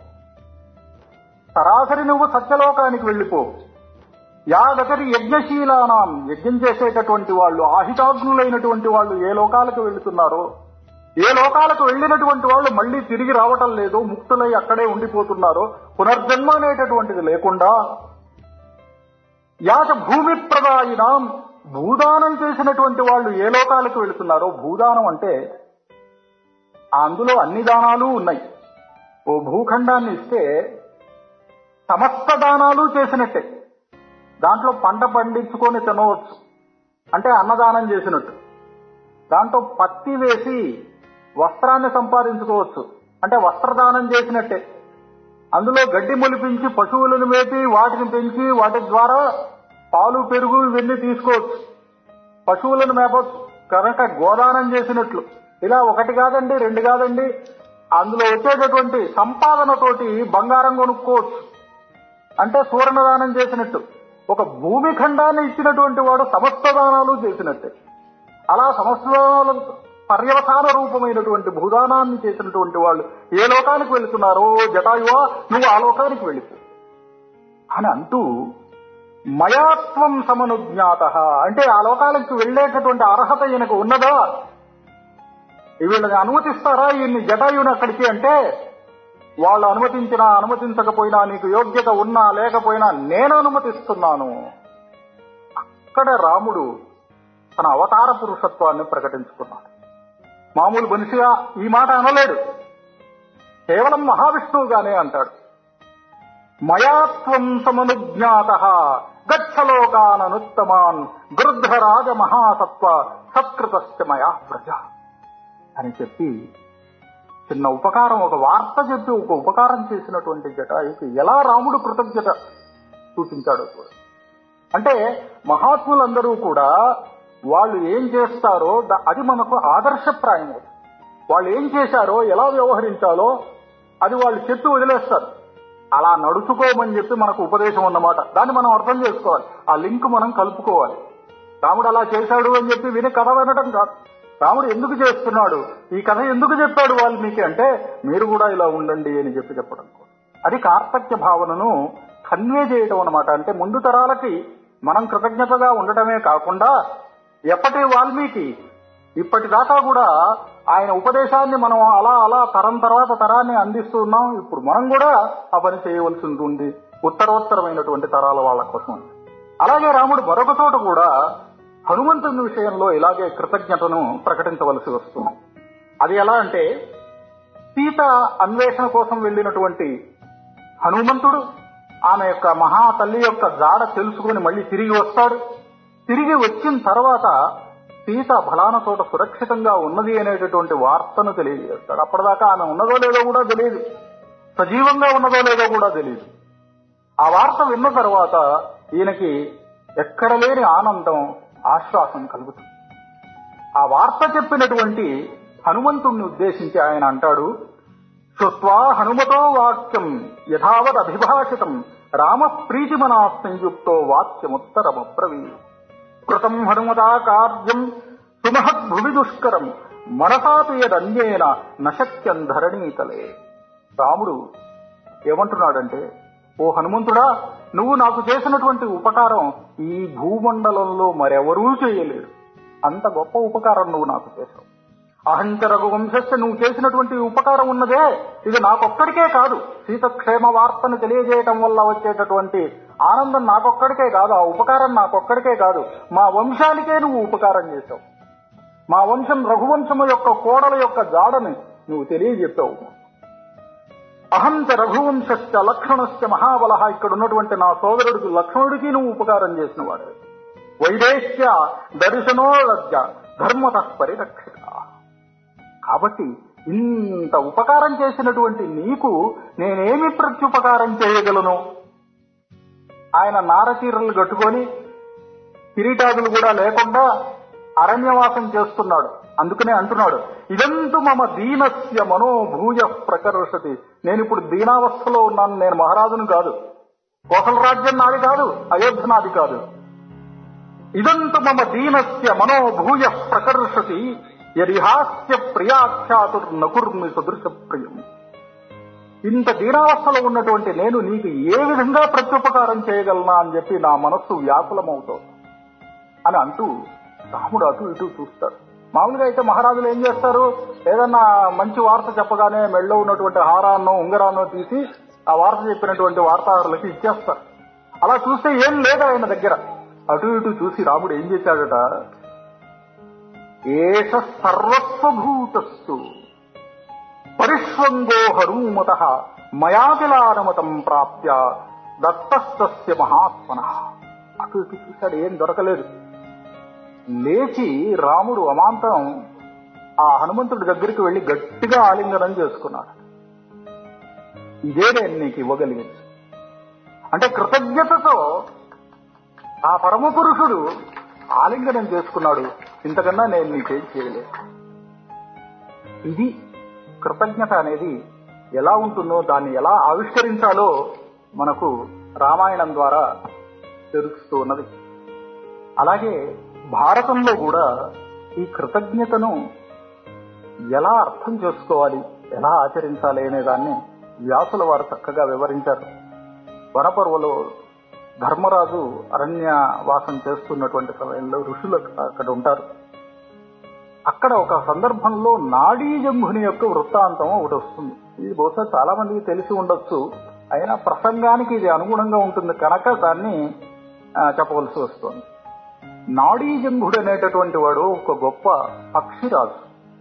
సరాసరి నువ్వు సత్యలోకానికి వెళ్ళిపో యాగతరి యజ్ఞశీలానాం యజ్ఞం చేసేటటువంటి వాళ్ళు ఆహితాగ్నులైనటువంటి వాళ్ళు ఏ లోకాలకు వెళ్తున్నారో ఏ లోకాలకు వెళ్ళినటువంటి వాళ్ళు మళ్ళీ తిరిగి రావటం లేదు ముక్తులై అక్కడే ఉండిపోతున్నారో పునర్జన్మ అనేటటువంటిది లేకుండా యాచ భూమి ప్రదాయినాం భూదానం చేసినటువంటి వాళ్ళు ఏ లోకాలకు వెళుతున్నారో భూదానం అంటే అందులో అన్ని దానాలు ఉన్నాయి ఓ భూఖండాన్ని ఇస్తే సమస్త దానాలు చేసినట్టే దాంట్లో పంట పండించుకొని తినవచ్చు అంటే అన్నదానం చేసినట్టు దాంట్లో పత్తి వేసి వస్త్రాన్ని సంపాదించుకోవచ్చు అంటే వస్త్రదానం చేసినట్టే అందులో గడ్డి మొలిపించి పశువులను మేపి వాటిని పెంచి వాటి ద్వారా పాలు పెరుగు ఇవన్నీ తీసుకోవచ్చు పశువులను మేపచ్చు కనుక గోదానం చేసినట్లు ఇలా ఒకటి కాదండి రెండు కాదండి అందులో వచ్చేటటువంటి సంపాదనతోటి బంగారం కొనుక్కోవచ్చు అంటే సువర్ణదానం చేసినట్టు ఒక భూమి ఖండాన్ని ఇచ్చినటువంటి వాడు సమస్త దానాలు చేసినట్టే అలా సమస్త దానాలు పర్యవసాన రూపమైనటువంటి భూదానాన్ని చేసినటువంటి వాళ్ళు ఏ లోకానికి వెళుతున్నారో జటాయువా నువ్వు ఆ లోకానికి వెళ్ళిపో అని అంటూ మయాత్వం సమనుజ్ఞాత అంటే ఆ లోకాలకు వెళ్ళేటటువంటి అర్హత ఈయనకు ఉన్నదా వీళ్ళని అనుమతిస్తారా ఈయన్ని జటాయుని అక్కడికి అంటే వాళ్ళు అనుమతించినా అనుమతించకపోయినా నీకు యోగ్యత ఉన్నా లేకపోయినా నేను అనుమతిస్తున్నాను అక్కడ రాముడు తన అవతార పురుషత్వాన్ని ప్రకటించుకున్నాడు మామూలు మనిషిగా ఈ మాట అనలేడు కేవలం మహావిష్ణువుగానే అంటాడు మయాత్వం సమనుజ్ఞాత గచ్చలోకాననుత్తమాన్ గృద్ధరాజ మహాసత్వ సత్కృతశ్చ మయా ప్రజ అని చెప్పి చిన్న ఉపకారం ఒక వార్త చెప్పి ఒక ఉపకారం చేసినటువంటి జటాయుకి ఎలా రాముడు కృతజ్ఞత చూపించాడో చూడండి అంటే మహాత్ములందరూ కూడా వాళ్ళు ఏం చేస్తారో ద- అది మనకు ఆదర్శప్రాయం అవుతుంది. వాళ్ళు ఏం చేశారో ఎలా వ్యవహరించాలో అది వాళ్ళు చెప్పి వదిలేస్తారు అలా నడుచుకోమని చెప్పి మనకు ఉపదేశం అన్నమాట దాన్ని మనం అర్థం చేసుకోవాలి ఆ లింక్ మనం కలుపుకోవాలి రాముడు అలా చేశాడు అని చెప్పి విని కథ వినడం కాదు రాముడు ఎందుకు చేస్తున్నాడు ఈ కథ ఎందుకు చెప్పాడు వాల్మీకి అంటే మీరు కూడా ఇలా ఉండండి అని చెప్పి చెప్పడం కూడా. అది కార్తక్య భావనను కన్వే చేయడం అన్నమాట అంటే ముందు తరాలకి మనం కృతజ్ఞతగా ఉండటమే కాకుండా ఎప్పటి వాల్మీకి ఇప్పటిదాకా కూడా ఆయన ఉపదేశాన్ని మనం అలా అలా తరం తర్వాత తరాన్ని అందిస్తూ ఉన్నాం ఇప్పుడు మనం కూడా ఆ పని చేయవలసి ఉంటుంది ఉత్తరోత్తరమైనటువంటి తరాల వాళ్ళ కోసం అలాగే రాముడు మరొక చోట కూడా హనుమంతుని విషయంలో ఇలాగే కృతజ్ఞతను ప్రకటించవలసి వస్తుంది అది ఎలా అంటే సీత అన్వేషణ కోసం వెళ్ళినటువంటి హనుమంతుడు ఆమె యొక్క మహా తల్లి యొక్క జాడ తెలుసుకుని మళ్ళీ తిరిగి వస్తాడు తిరిగి వచ్చిన తర్వాత సీత ఫలాన చోట సురక్షితంగా ఉన్నది అనేటటువంటి వార్తను తెలియజేస్తాడు అప్పటిదాకా ఆమె ఉన్నదో లేదో కూడా తెలియదు సజీవంగా ఉన్నదో లేదో కూడా తెలియదు ఆ వార్త విన్న తర్వాత ఈయనకి ఎక్కడ లేని ఆనందం ఆశ్వాసం కలుగుతుంది ఆ వార్త చెప్పినటువంటి హనుమంతుణ్ణి ఉద్దేశించి ఆయన అంటాడు శ్రుత్వా హనుమతో వాక్యం యథావద్ అభిభాషితం రామ ప్రీతిమనా సంయుక్తో వాక్యముత్తరమబ్రవీ కృతం హనుమతా కార్యం సుమహద్భువి దుష్కరం మనసాపి యదన్యేన నశక్యం ధరణీతలే రాముడు ఏమంటున్నాడంటే ఓ హనుమంతుడా నువ్వు నాకు చేసినటువంటి ఉపకారం ఈ భూమండలంలో మరెవరూ చేయలేరు అంత గొప్ప ఉపకారం నువ్వు నాకు చేశావు అహంత రఘువంశస్య నువ్వు చేసినటువంటి ఉపకారం ఉన్నదే ఇది నాకొక్కడికే కాదు సీతక్షేమ వార్తను తెలియజేయటం వల్ల వచ్చేటటువంటి ఆనందం నాకొక్కడికే కాదు ఆ ఉపకారం నాకొక్కడికే కాదు మా వంశానికే నువ్వు ఉపకారం చేశావు మా వంశం రఘువంశము యొక్క కోడల యొక్క జాడని నువ్వు తెలియజెప్పావు అహంత రఘువంశస్య లక్ష్మణస్య మహాబల ఇక్కడ ఉన్నటువంటి నా సోదరుడికి లక్ష్మణుడికి నువ్వు ఉపకారం చేసిన వాడు వైదేశ్య దర్శనో లజ్జ ధర్మత పరిరక్షిత కాబట్టి ఇంత ఉపకారం చేసినటువంటి నీకు నేనేమి ప్రత్యుపకారం చేయగలను ఆయన నారచీరలు కట్టుకొని కిరీటాదులు కూడా లేకుండా అరణ్యవాసం చేస్తున్నాడు అందుకనే అంటున్నాడు ఇదంతు మమ దీనస్య మనోభూయ ప్రకర్షతి నేను ఇప్పుడు దీనావస్థలో ఉన్నాను నేను మహారాజును కాదు కోసల రాజ్యం నాది కాదు అయోధ్య నాది కాదు ఇదంతు మమ దీనస్య మనోభూయ ప్రకర్షతి యరిహాస్య ప్రియాఖ్యాతుర్ నకుర్మి సదృశ ప్రియం ఇంత దీనావస్థలో ఉన్నటువంటి నేను నీకు ఏ విధంగా ప్రత్యుపకారం చేయగలనా అని చెప్పి నా మనస్సు వ్యాకులమవుతోంది అని అంటూ రాముడు అటు ఇటు చూస్తాడు మామూలుగా అయితే మహారాజులు ఏం చేస్తారు ఏదన్నా మంచి వార్త చెప్పగానే మెళ్ళో ఉన్నటువంటి హారాన్నో ఉంగరాన్నో తీసి ఆ వార్త చెప్పినటువంటి వార్తాహరులకి ఇచ్చేస్తారు అలా చూస్తే ఏం లేదు ఆయన దగ్గర అటు ఇటు చూసి రాముడు ఏం చేశాడట ఏష సర్వస్వభూతస్సు పరిష్వంగో హరూమత మయాకిలానమతం ప్రాప్య దత్తస్తస్య మహాత్మన అటు ఇటు చూశాడు ఏం దొరకలేదు లేచి రాముడు అమాంతం ఆ హనుమంతుడి దగ్గరికి వెళ్లి గట్టిగా ఆలింగనం చేసుకున్నాడు ఇదే నేను నీకు ఇవ్వగలిగింది అంటే కృతజ్ఞతతో ఆ పరమ పురుషుడు ఆలింగనం చేసుకున్నాడు ఇంతకన్నా నేను నీకేం చేయలేదు ఇది కృతజ్ఞత అనేది ఎలా ఉంటుందో దాన్ని ఎలా ఆవిష్కరించాలో మనకు రామాయణం ద్వారా తెలుస్తూ ఉన్నది అలాగే భారతంలో కూడా ఈ కృతజ్ఞతను ఎలా అర్థం చేసుకోవాలి ఎలా ఆచరించాలి అనే దాన్ని వ్యాసుల వారు చక్కగా వివరించారు వనపర్వలో ధర్మరాజు అరణ్య వాసం చేస్తున్నటువంటి సమయంలో ఋషులు అక్కడ ఉంటారు అక్కడ ఒక సందర్భంలో నాడీ జంభుని యొక్క వృత్తాంతం ఒకటి వస్తుంది ఇది బహుశా చాలా మందికి తెలిసి ఉండొచ్చు అయినా ప్రసంగానికి ఇది అనుగుణంగా ఉంటుంది కనుక దాన్ని ఆ, చెప్పవలసి వస్తుంది నాడీ జంభుడు అనేటటువంటి వాడు ఒక గొప్ప పక్షిరాజు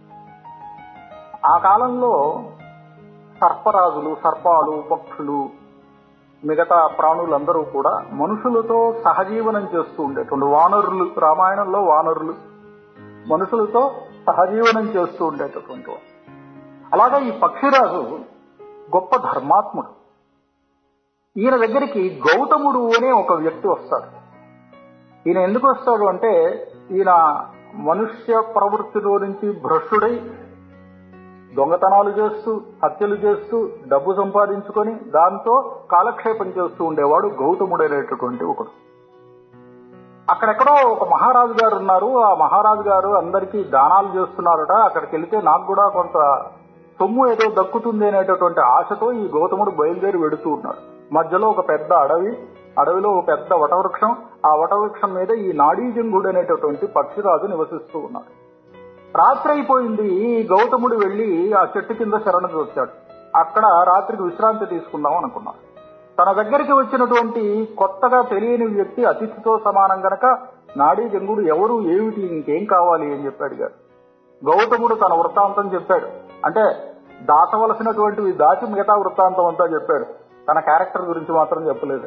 ఆ కాలంలో సర్పరాజులు సర్పాలు పక్షులు మిగతా ప్రాణులందరూ కూడా మనుషులతో సహజీవనం చేస్తూ ఉండేటువంటి వానరులు రామాయణంలో వానరులు మనుషులతో సహజీవనం చేస్తూ ఉండేటటువంటి వాడు అలాగా ఈ పక్షిరాజు గొప్ప ధర్మాత్ముడు ఈయన దగ్గరికి గౌతముడు అనే ఒక వ్యక్తి వస్తాడు ఈయన ఎందుకు వస్తాడు అంటే ఈయన మనుష్య ప్రవృత్తిలో నుంచి భ్రష్టుడై దొంగతనాలు చేస్తూ హత్యలు చేస్తూ డబ్బు సంపాదించుకొని దాంతో కాలక్షేపం చేస్తూ ఉండేవాడు గౌతముడు అనేటటువంటి ఒకడు అక్కడెక్కడో ఒక మహారాజు గారు ఉన్నారు ఆ మహారాజు గారు అందరికీ దానాలు చేస్తున్నారట అక్కడికి వెళితే నాకు కూడా కొంత సొమ్ము ఏదో దక్కుతుంది అనేటటువంటి ఆశతో ఈ గౌతముడు బయలుదేరి వెడుతూ ఉన్నాడు మధ్యలో ఒక పెద్ద అడవి అడవిలో ఒక పెద్ద వటవృక్షం ఆ వటవృక్షం మీద ఈ నాడీజంగుడు అనేటటువంటి పక్షిరాజు నివసిస్తూ ఉన్నాడు రాత్రి అయిపోయింది ఈ గౌతముడు వెళ్లి ఆ చెట్టు కింద శరణు వచ్చాడు అక్కడ రాత్రికి విశ్రాంతి తీసుకుందాం అనుకున్నాడు తన దగ్గరికి వచ్చినటువంటి కొత్తగా తెలియని వ్యక్తి అతిథితో సమానం గనక నాడీ జంగుడు ఎవరు ఏమిటి ఇంకేం కావాలి అని చెప్పి అడిగాడు గౌతముడు తన వృత్తాంతం చెప్పాడు అంటే దాచవలసినటువంటివి దాచి మిగతా వృత్తాంతం అంతా చెప్పాడు తన క్యారెక్టర్ గురించి మాత్రం చెప్పలేదు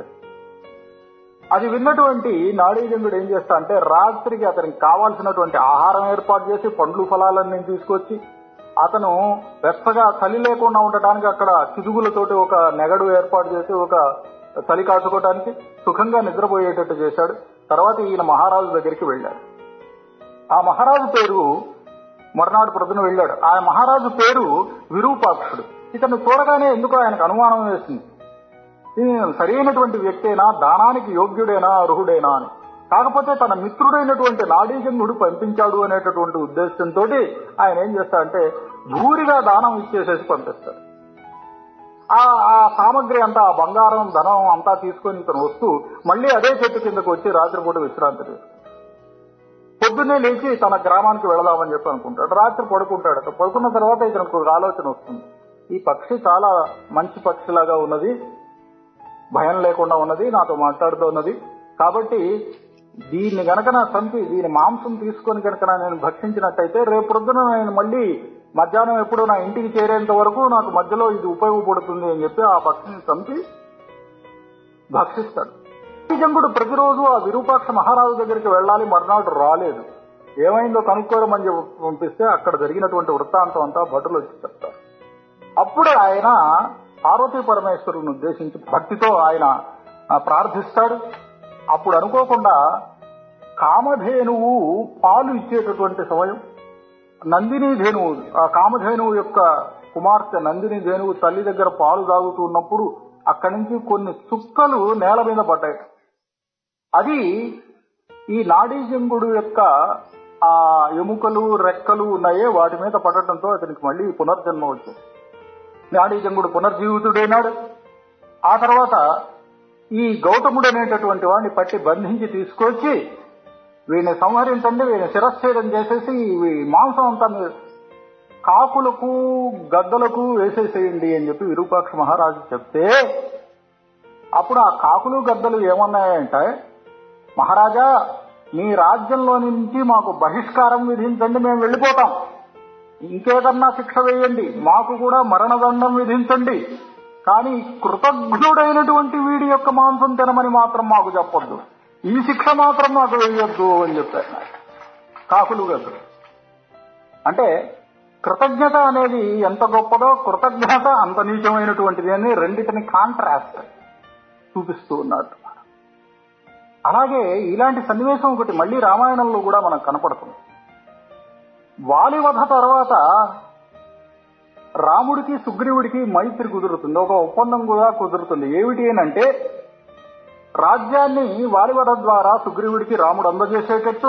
అది విన్నటువంటి నాడీజంగుడు ఏం చేస్తా అంటే రాత్రికి అతనికి కావాల్సినటువంటి ఆహారం ఏర్పాటు చేసి పండ్లు ఫలాలన్నీ తీసుకొచ్చి అతను వెచ్చగా చలి లేకుండా ఉండటానికి అక్కడ చిదుగులతోటి ఒక నెగడు ఏర్పాటు చేసి ఒక చలి కాచుకోవడానికి సుఖంగా నిద్రపోయేటట్టు చేశాడు తర్వాత ఈయన మహారాజు దగ్గరికి వెళ్ళాడు ఆ మహారాజు పేరు మర్నాడు ప్రొద్దున వెళ్ళాడు ఆ మహారాజు పేరు విరూపాక్షుడు ఇతను చూడగానే ఎందుకో ఆయనకు అనుమానం వేసింది ఈయన సరైనటువంటి వ్యక్తేనా దానానికి యోగ్యుడేనా అర్హుడేనా అని కాకపోతే తన మిత్రుడైనటువంటి నాడీజంగుడు పంపించాడు అనేటటువంటి ఉద్దేశంతో ఆయన ఏం చేస్తాడంటే భూరిగా దానం ఇచ్చేసేసి పంపిస్తాడు ఆ ఆ సామగ్రి అంతా ఆ బంగారం ధనం అంతా తీసుకొని ఇతను వస్తూ మళ్ళీ అదే చెట్టు కిందకు వచ్చి రాత్రిపూట విశ్రాంతి తీసుకుంటాడు పొద్దున్నే లేచి తన గ్రామానికి వెళదామని చెప్పి అనుకుంటాడు రాత్రి పడుకుంటాడు అతను పడుకున్న తర్వాత ఇతనికి ఒక ఆలోచన వస్తుంది ఈ పక్షి చాలా మంచి పక్షిలాగా ఉన్నది భయం లేకుండా ఉన్నది నాతో మాట్లాడుతూ ఉన్నది కాబట్టి దీన్ని గనక నా చంపి దీని మాంసం తీసుకొని గనక నేను భక్షించినట్టయితే రేపు ప్రొద్దున నేను మళ్ళీ మధ్యాహ్నం ఎప్పుడు నా ఇంటికి చేరేంత వరకు నాకు మధ్యలో ఇది ఉపయోగపడుతుంది అని చెప్పి ఆ పక్షిని చంపి భక్షిస్తాడు జంగుడు ప్రతిరోజు ఆ విరూపాక్ష మహారాజు దగ్గరికి వెళ్ళాలి మర్నాడు రాలేదు ఏమైందో కనుక్కోరమని చెప్పి పంపిస్తే అక్కడ జరిగినటువంటి వృత్తాంతం అంతా భటులు వచ్చి చెప్తారు అప్పుడే ఆయన పార్వతీ పరమేశ్వరుని ఉద్దేశించి భక్తితో ఆయన ఆ, ప్రార్థిస్తాడు అప్పుడు అనుకోకుండా కామధేనువు పాలు ఇచ్చేటటువంటి సమయం నందిని ధేనువు ఆ కామధేనువు యొక్క కుమార్తె నందిని ధేనువు తల్లి దగ్గర పాలు తాగుతూ ఉన్నప్పుడు అక్కడి నుంచి కొన్ని చుక్కలు నేల మీద పడ్డాయి అది ఈ నాడీజంగుడు యొక్క ఆ ఎముకలు రెక్కలు ఉన్నాయే వాటి మీద పడటంతో అతనికి మళ్ళీ పునర్జన్మ వచ్చింది నాడీజంగుడు పునర్జీవితుడైనాడు ఆ తర్వాత ఈ గౌతముడు అనేటటువంటి వాడిని పట్టి బంధించి తీసుకొచ్చి వీడిని సంహరించండి వీడిని శిరశ్ఛేదం చేసేసి ఈ మాంసం అంతా మీరు కాకులకు గద్దలకు వేసేసేయండి అని చెప్పి విరూపాక్ష మహారాజు చెప్తే అప్పుడు ఆ కాకులు గద్దలు ఏమన్నాయంటే మహారాజా మీ రాజ్యంలో నుంచి మాకు బహిష్కారం విధించండి మేము వెళ్ళిపోతాం ఇంకేదన్నా శిక్ష వేయండి మాకు కూడా మరణదండం విధించండి కానీ కృతజ్ఞుడైనటువంటి వీడి యొక్క మాంసం తినమని మాత్రం మాకు చెప్పొద్దు ఈ శిక్ష మాత్రం మాకు వేయొద్దు అని చెప్పారు కాకులు గద్దలు అంటే కృతజ్ఞత అనేది ఎంత గొప్పదో కృతజ్ఞత అంత నీచమైనటువంటిది అని రెండిటిని కాంట్రాస్ట్ చూపిస్తూ ఉన్నాడు అలాగే ఇలాంటి సన్నివేశం ఒకటి మళ్ళీ రామాయణంలో కూడా మనకు కనపడుతుంది వాలివధ తర్వాత రాముడికి సుగ్రీవుడికి మైత్రి కుదురుతుంది ఒక ఒప్పందం కూడా కుదురుతుంది ఏమిటి అంటే రాజ్యాన్ని వాలివధ ద్వారా సుగ్రీవుడికి రాముడు అందజేసేటట్టు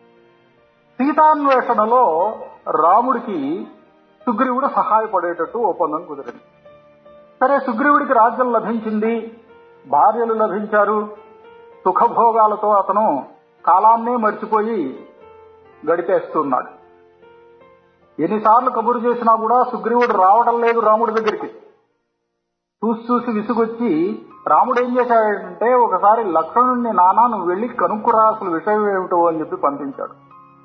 సీతాన్వేషణలో రాముడికి సుగ్రీవుడు సహాయపడేటట్టు ఒప్పందం కుదిరింది సరే సుగ్రీవుడికి రాజ్యం లభించింది భార్యలు లభించారు సుఖభోగాలతో అతను కాలాన్నే మర్చిపోయి గడిపేస్తున్నాడు ఎన్నిసార్లు కబురు చేసినా కూడా సుగ్రీవుడు రావడం లేదు రాముడి దగ్గరికి చూసి చూసి విసుగొచ్చి రాముడు ఏం చేశాడంటే ఒకసారి లక్ష్మణుడిని నానా నువ్వు వెళ్ళి కనుక్కురా అసలు విషయం ఏమిటో అని చెప్పి పంపించాడు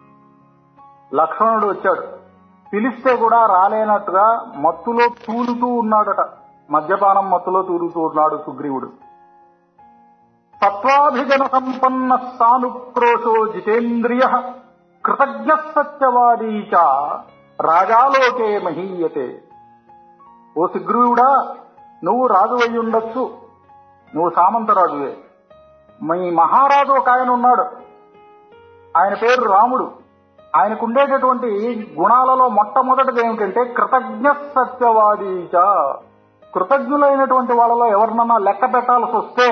లక్ష్మణుడు వచ్చాడు పిలిస్తే కూడా రాలేనట్టుగా మత్తులో తూలుతూ ఉన్నాడట మద్యపానం మత్తులో తూలుతూ ఉన్నాడు సుగ్రీవుడు సత్వాభిజన సంపన్న సానుక్రోశో జితేంద్రియ కృతజ్ఞ సత్యవాదీ చ రాజాలోకే మహీయతే ఓ సుగ్రీవుడా నువ్వు రాజు అయి ఉండొచ్చు నువ్వు సామంతరాజువే మీ మహారాజు ఒక ఆయన ఉన్నాడు ఆయన పేరు రాముడు ఆయనకుండేటటువంటి గుణాలలో మొట్టమొదటిది ఏమిటంటే కృతజ్ఞ సత్యవాదీచ కృతజ్ఞులైనటువంటి వాళ్ళలో ఎవరినన్నా లెక్క పెట్టాల్సి వస్తే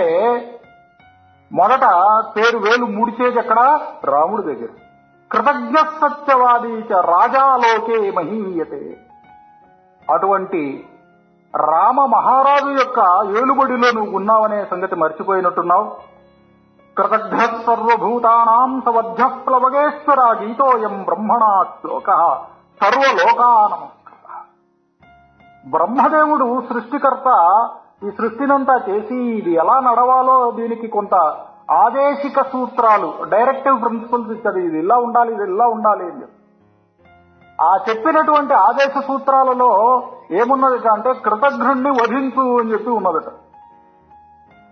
మొదట పేరు వేలు ముడిచేది ఎక్కడ రాముడి దగ్గర కృతజ్ఞ సత్యవాదీచ రాజాలోకే మహీయతే అటువంటి రామ మహారాజు యొక్క ఏలుబడిలో నువ్వు ఉన్నావనే సంగతి మర్చిపోయినట్టున్నావు కృతజ్ఞ సర్వభూతానాం సవధ్య ప్లవగేశ్వర గీతోయం బ్రహ్మణా శ్లోక సర్వలోకానమస్కృత బ్రహ్మదేవుడు సృష్టికర్త ఈ సృష్టినంతా చేసి ఇది ఎలా నడవాలో దీనికి కొంత ఆదేశిక సూత్రాలు డైరెక్టివ్ ప్రిన్సిపల్స్ ఇచ్చారు ఇది ఇలా ఉండాలి ఇది ఇలా ఉండాలి అని చెప్పి. ఆ చెప్పినటువంటి ఆదేశ సూత్రాలలో ఏమున్నదట అంటే కృతజ్ఞుణ్ణి వధించు అని చెప్పి ఉన్నదట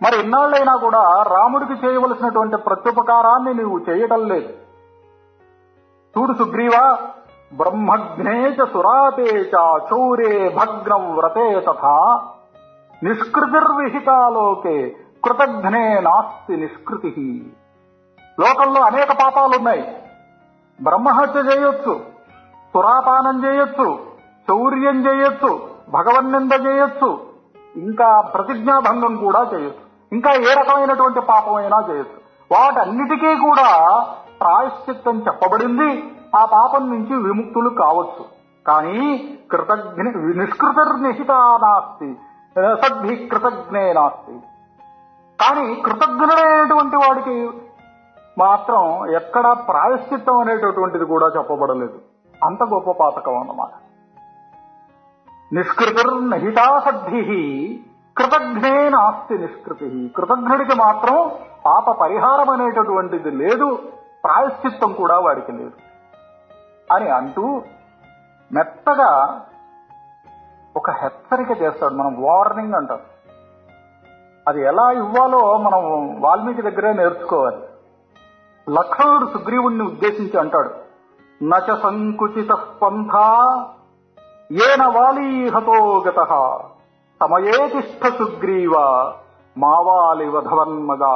మరి ఇన్నాళ్ళైనా కూడా రాముడికి చేయవలసినటువంటి ప్రత్యుపకారాన్ని నీవు చేయటం లేదు చూడు సుగ్రీవా బ్రహ్మజ్ఞే చ సురాతే చ చౌరే భగ్నం వ్రతే తథా నిష్కృతిర్విహితాలోకే కృతజ్ఞే నాస్తి నిష్కృతి లోకంలో అనేక పాపాలున్నాయి బ్రహ్మహత్య చేయొచ్చు సురాపానం చేయొచ్చు చౌర్యం చేయొచ్చు భగవన్నింద చేయొచ్చు ఇంకా ప్రతిజ్ఞాభంగం కూడా చేయొచ్చు ఇంకా ఏ రకమైనటువంటి పాపమైనా చేయొచ్చు వాటన్నిటికీ కూడా ప్రాయశ్చిత్తం చెప్పబడింది ఆ పాపం నుంచి విముక్తులు కావచ్చు కానీ కృతజ్ఞ నిష్కృతిర్నిహిత నాస్తి సద్భి కృతజ్ఞే నాస్తి కానీ కృతజ్ఞుడైనటువంటి వాడికి మాత్రం ఎక్కడ ప్రాయశ్చిత్తం అనేటటువంటిది కూడా చెప్పబడలేదు అంత గొప్ప పాతకం అన్నమాట నిష్కృతిర్నహితా సద్భి కృతజ్ఞే నాస్తి నిష్కృతి కృతజ్ఞుడికి మాత్రం పాప పరిహారం అనేటటువంటిది లేదు ప్రాయశ్చిత్తం కూడా వాడికి లేదు అని అంటూ మెత్తగా ఒక హెచ్చరిక చేస్తాడు మనం వార్నింగ్ అంటాం అది ఎలా ఇవ్వాలో మనం వాల్మీకి దగ్గరే నేర్చుకోవాలి లక్ష్మణుడు సుగ్రీవుణ్ణి ఉద్దేశించి అంటాడు నచ సంకుచిత పంథా ఏన వాలీహతో గత సమయే తిష్ట సుగ్రీవ మావాలి వధవన్మగా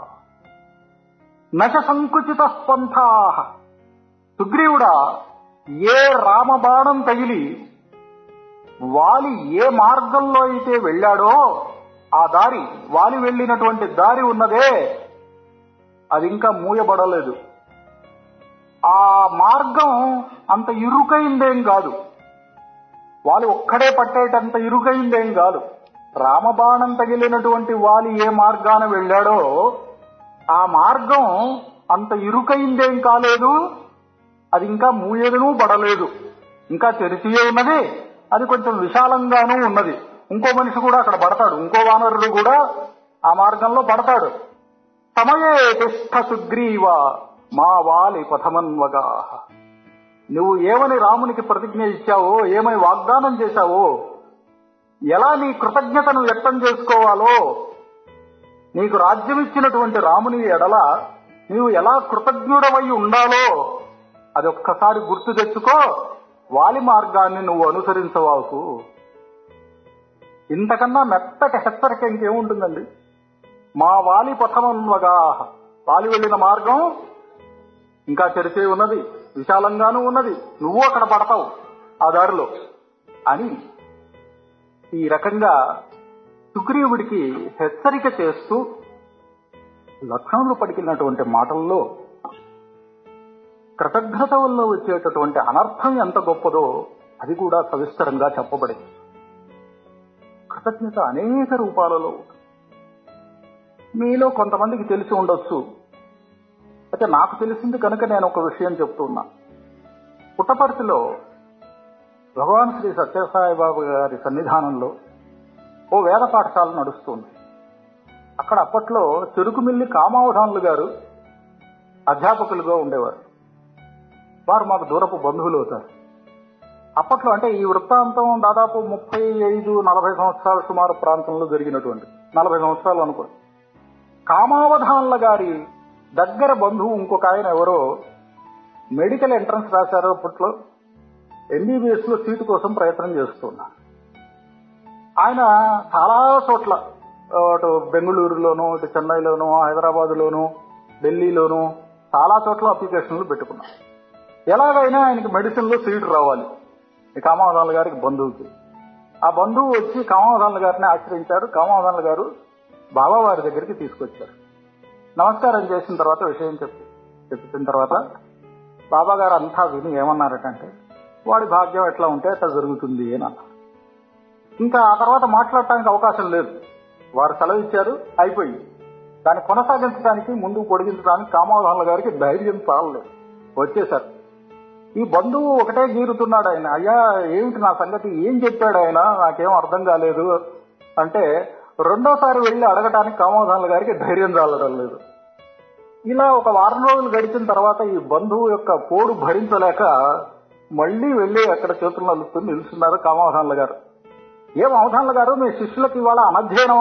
నచ సంకుచిత పంథా సుగ్రీవుడా ఏ రామబాణం తగిలి వాలి ఏ మార్గంలో అయితే వెళ్ళాడో ఆ దారి వాలి వెళ్ళినటువంటి దారి ఉన్నదే అది ఇంకా మూయబడలేదు ఆ మార్గం అంత ఇరుకైందేం కాదు వాలి ఒక్కడే పట్టేటంత ఇరుకైందేం కాదు రామబాణం తగిలినటువంటి వాలి ఏ మార్గాన వెళ్ళాడో ఆ మార్గం అంత ఇరుకైందేం కాలేదు అది ఇంకా మూయదును పడలేదు ఇంకా తెరిచియే ఉన్నది అది కొంచెం విశాలంగానూ ఉన్నది ఇంకో మనిషి కూడా అక్కడ పడతాడు ఇంకో వానరుడు కూడా ఆ మార్గంలో పడతాడు సమయే తిష్ట సుగ్రీవ మా వాలి పథమన్వగా నువ్వు ఏమని రామునికి ప్రతిజ్ఞ ఇచ్చావో ఏమని వాగ్దానం చేశావో ఎలా నీ కృతజ్ఞతను వ్యక్తం చేసుకోవాలో నీకు రాజ్యం ఇచ్చినటువంటి రాముని ఎడల నీవు ఎలా కృతజ్ఞుడవై ఉండాలో అది ఒక్కసారి గుర్తు తెచ్చుకో వాలి మార్గాన్ని నువ్వు అనుసరించవాకు ఇంతకన్నా మెత్తటి హెచ్చరిక ఇంకేముంటుందండి మా వాలి పథమన్వగా వాలి వెళ్ళిన మార్గం ఇంకా తెరిచే ఉన్నది విశాలంగానూ ఉన్నది నువ్వు అక్కడ పడతావు ఆ దారిలో అని ఈ రకంగా సుగ్రీవుడికి హెచ్చరిక చేస్తూ లక్ష్మణుడు పడికినటువంటి మాటల్లో కృతజ్ఞత వల్ల వచ్చేటటువంటి అనర్థం ఎంత గొప్పదో అది కూడా సవిస్తరంగా చెప్పబడింది కృతజ్ఞత అనేక రూపాలలో ఉంటుంది. మీలో కొంతమందికి తెలిసి ఉండొచ్చు అయితే నాకు తెలిసింది కనుక నేను ఒక విషయం చెప్తున్నా పుట్టపర్తిలో భగవాన్ శ్రీ సత్యసాయిబాబు గారి సన్నిధానంలో ఓ వేద పాఠశాల నడుస్తుంది అక్కడ అప్పట్లో చెరుకుమిల్లి కామావధానులు గారు అధ్యాపకులుగా ఉండేవారు వారు మాకు దూరపు బంధువులు అవుతారు అప్పట్లో అంటే ఈ వృత్తాంతం దాదాపు ముప్పై ఐదు నలభై సంవత్సరాల సుమారు ప్రాంతంలో జరిగినటువంటి నలభై సంవత్సరాలు అనుకో కామావధానుల గారి దగ్గర బంధువు ఇంకొక ఆయన ఎవరో మెడికల్ ఎంట్రన్స్ రాశారు అప్పట్లో ఎంబీబీఎస్ లో సీటు కోసం ప్రయత్నం చేస్తున్నారు ఆయన చాలా చోట్ల అటు బెంగళూరులోను ఇటు చెన్నైలోను హైదరాబాద్లోను ఢిల్లీలోను చాలా చోట్ల అప్లికేషన్లు పెట్టుకున్నారు ఎలాగైనా ఆయనకి మెడిసిన్ లో సీటు రావాలి ఈ కామావధానుల గారికి బంధువుకి ఆ బంధువు వచ్చి కామావధానుల గారిని ఆశ్రయించారు కామావధానుల గారు బాబా వారి దగ్గరికి తీసుకొచ్చారు నమస్కారం చేసిన తర్వాత విషయం చెప్పి చెప్పిన తర్వాత బాబా గారు అంతా విని ఏమన్నారటంటే వాడి భాగ్యం ఎట్లా ఉంటే అట్లా జరుగుతుంది అని అన్నారు ఇంకా ఆ తర్వాత మాట్లాడటానికి అవకాశం లేదు వారు సెలవు ఇచ్చారు అయిపోయింది దాన్ని కొనసాగించడానికి ముందుకు పొడిగించడానికి కామావధానుల గారికి ధైర్యం చాలలేదు వచ్చేసారు ఈ బంధువు ఒకటే గీరుతున్నాడు ఆయన అయ్యా ఏమిటి నా సంగతి ఏం చెప్పాడు ఆయన నాకేం అర్థం కాలేదు అంటే రెండోసారి వెళ్లి అడగటానికి కామోదానుల గారికి ధైర్యం చాలడం లేదు ఇలా ఒక వారం రోజులు గడిచిన తర్వాత ఈ బంధువు యొక్క పోడు భరించలేక మళ్లీ వెళ్లి అక్కడ చేతులు నలుపుతూ నిలుస్తున్నారు కామోదానుల గారు ఏం అవధానుల గారు మీ శిష్యులకు ఇవాళ అనధ్యయనమా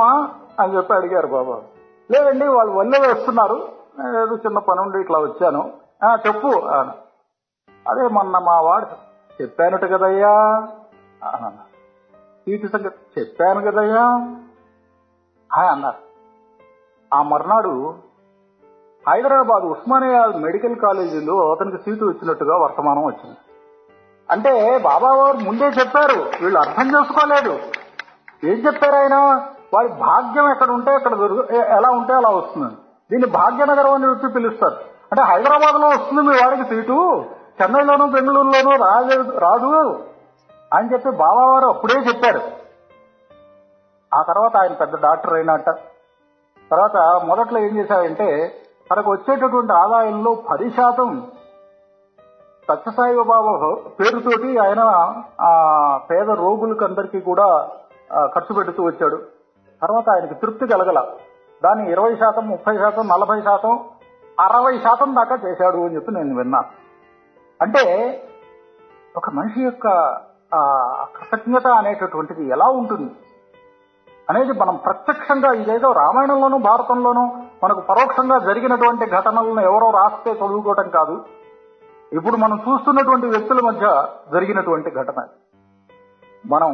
అని చెప్పి అడిగారు బాబా లేదండి వాళ్ళు వల్లే వేస్తున్నారు నేను ఏదో చిన్న పని ఉండి ఇట్లా వచ్చాను "ఆ, చెప్పు అన్న. అదే మొన్న మా వాడు చెప్పానుట కదయ్యా అన్నాను. సీటు సంగతి చెప్పాను కదయ్యా హాయ్ అన్నారు ఆ మర్నాడు హైదరాబాద్ ఉస్మానియా మెడికల్ కాలేజీలో అతనికి సీటు వచ్చినట్టుగా వర్తమానం వచ్చింది అంటే బాబా వారు ముందే చెప్పారు వీళ్ళు అర్థం చేసుకోలేదు ఏం చెప్పారు ఆయన వారి భాగ్యం ఎక్కడ ఉంటే అక్కడ దొరుకు ఎ- ఎలా ఉంటే అలా వస్తుంది దీన్ని భాగ్యనగరం అని చెప్పి పిలుస్తారు అంటే హైదరాబాద్ లో వస్తుంది మీ వాడికి సీటు చెన్నైలోనూ బెంగళూరులోనూ రాదు రాదు అని చెప్పి బాబా వారు అప్పుడే చెప్పారు ఆ తర్వాత ఆయన పెద్ద డాక్టర్ అయినట్ట తర్వాత మొదట్లో ఏం చేశారంటే తనకు వచ్చేటటువంటి ఆదాయంలో పది శాతం సత్యసాయి బాబా పేరుతోటి ఆయన ఆ పేద రోగులకు అందరికీ కూడా ఆ, ఖర్చు పెడుతూ వచ్చాడు తర్వాత ఆయనకి తృప్తి కలగల దాన్ని ఇరవై శాతం ముప్పై శాతం నలభై శాతం అరవై శాతం దాకా చేశాడు అని చెప్పి నేను విన్నా అంటే ఒక మనిషి యొక్క ఆ కృతజ్ఞత అనేటటువంటిది ఎలా ఉంటుంది అనేది మనం ప్రత్యక్షంగా ఇదేదో రామాయణంలోనూ భారతంలోనూ మనకు పరోక్షంగా జరిగినటువంటి ఘటనలను ఎవరో రాస్తే చదువుకోవటం కాదు ఇప్పుడు మనం చూస్తున్నటువంటి వ్యక్తుల మధ్య జరిగినటువంటి ఘటన మనం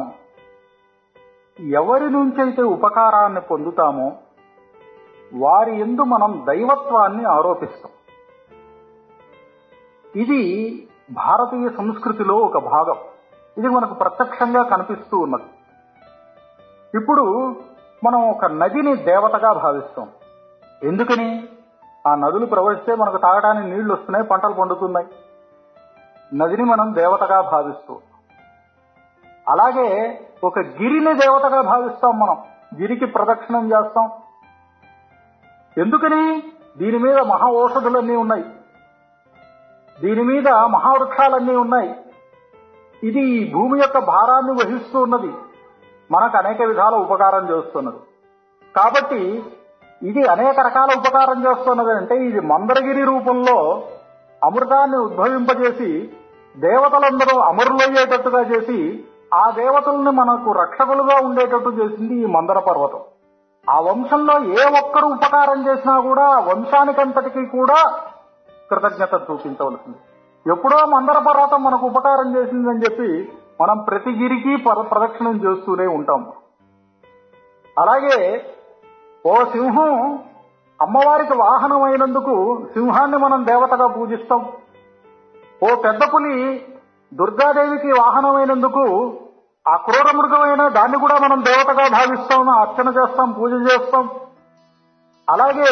ఎవరి నుంచైతే ఉపకారాన్ని పొందుతామో వారి ఎందు మనం దైవత్వాన్ని ఆరోపిస్తాం ఇది భారతీయ సంస్కృతిలో ఒక భాగం ఇది మనకు ప్రత్యక్షంగా కనిపిస్తూ ఉన్నది ఇప్పుడు మనం ఒక నదిని దేవతగా భావిస్తాం ఎందుకని ఆ నదులు ప్రవహిస్తే మనకు తాగడానికి నీళ్లు వస్తున్నాయి పంటలు పండుతున్నాయి నదిని మనం దేవతగా భావిస్తూ అలాగే ఒక గిరిని దేవతగా భావిస్తాం మనం గిరికి ప్రదక్షిణం చేస్తాం ఎందుకని దీని మీద మహా ఔషధులన్నీ ఉన్నాయి దీని మీద మహావృక్షాలన్నీ ఉన్నాయి ఇది ఈ భూమి యొక్క భారాన్ని వహిస్తూ ఉన్నది మనకు అనేక విధాల ఉపకారం చేస్తున్నది కాబట్టి ఇది అనేక రకాల ఉపకారం చేస్తున్నది అంటే ఇది మందరగిరి రూపంలో అమృతాన్ని ఉద్భవింపజేసి దేవతలందరూ అమరులయ్యేటట్టుగా చేసి ఆ దేవతల్ని మనకు రక్షకులుగా ఉండేటట్టు చేసింది ఈ మందర పర్వతం ఆ వంశంలో ఏ ఒక్కరు ఉపకారం చేసినా కూడా ఆ వంశానికంతటికీ కూడా కృతజ్ఞత చూపించవలసింది ఎప్పుడో మందర పర్వతం మనకు ఉపకారం చేసిందని చెప్పి మనం ప్రతి గిరికి పర- ప్రదక్షిణం చేస్తూనే ఉంటాం అలాగే ఓ సింహం అమ్మవారికి వాహనం అయినందుకు సింహాన్ని మనం దేవతగా పూజిస్తాం ఓ పెద్ద పులి దుర్గాదేవికి వాహనమైనందుకు ఆ క్రూర మృగమైన దాన్ని కూడా మనం దేవతగా భావిస్తాం అర్చన చేస్తాం పూజ చేస్తాం అలాగే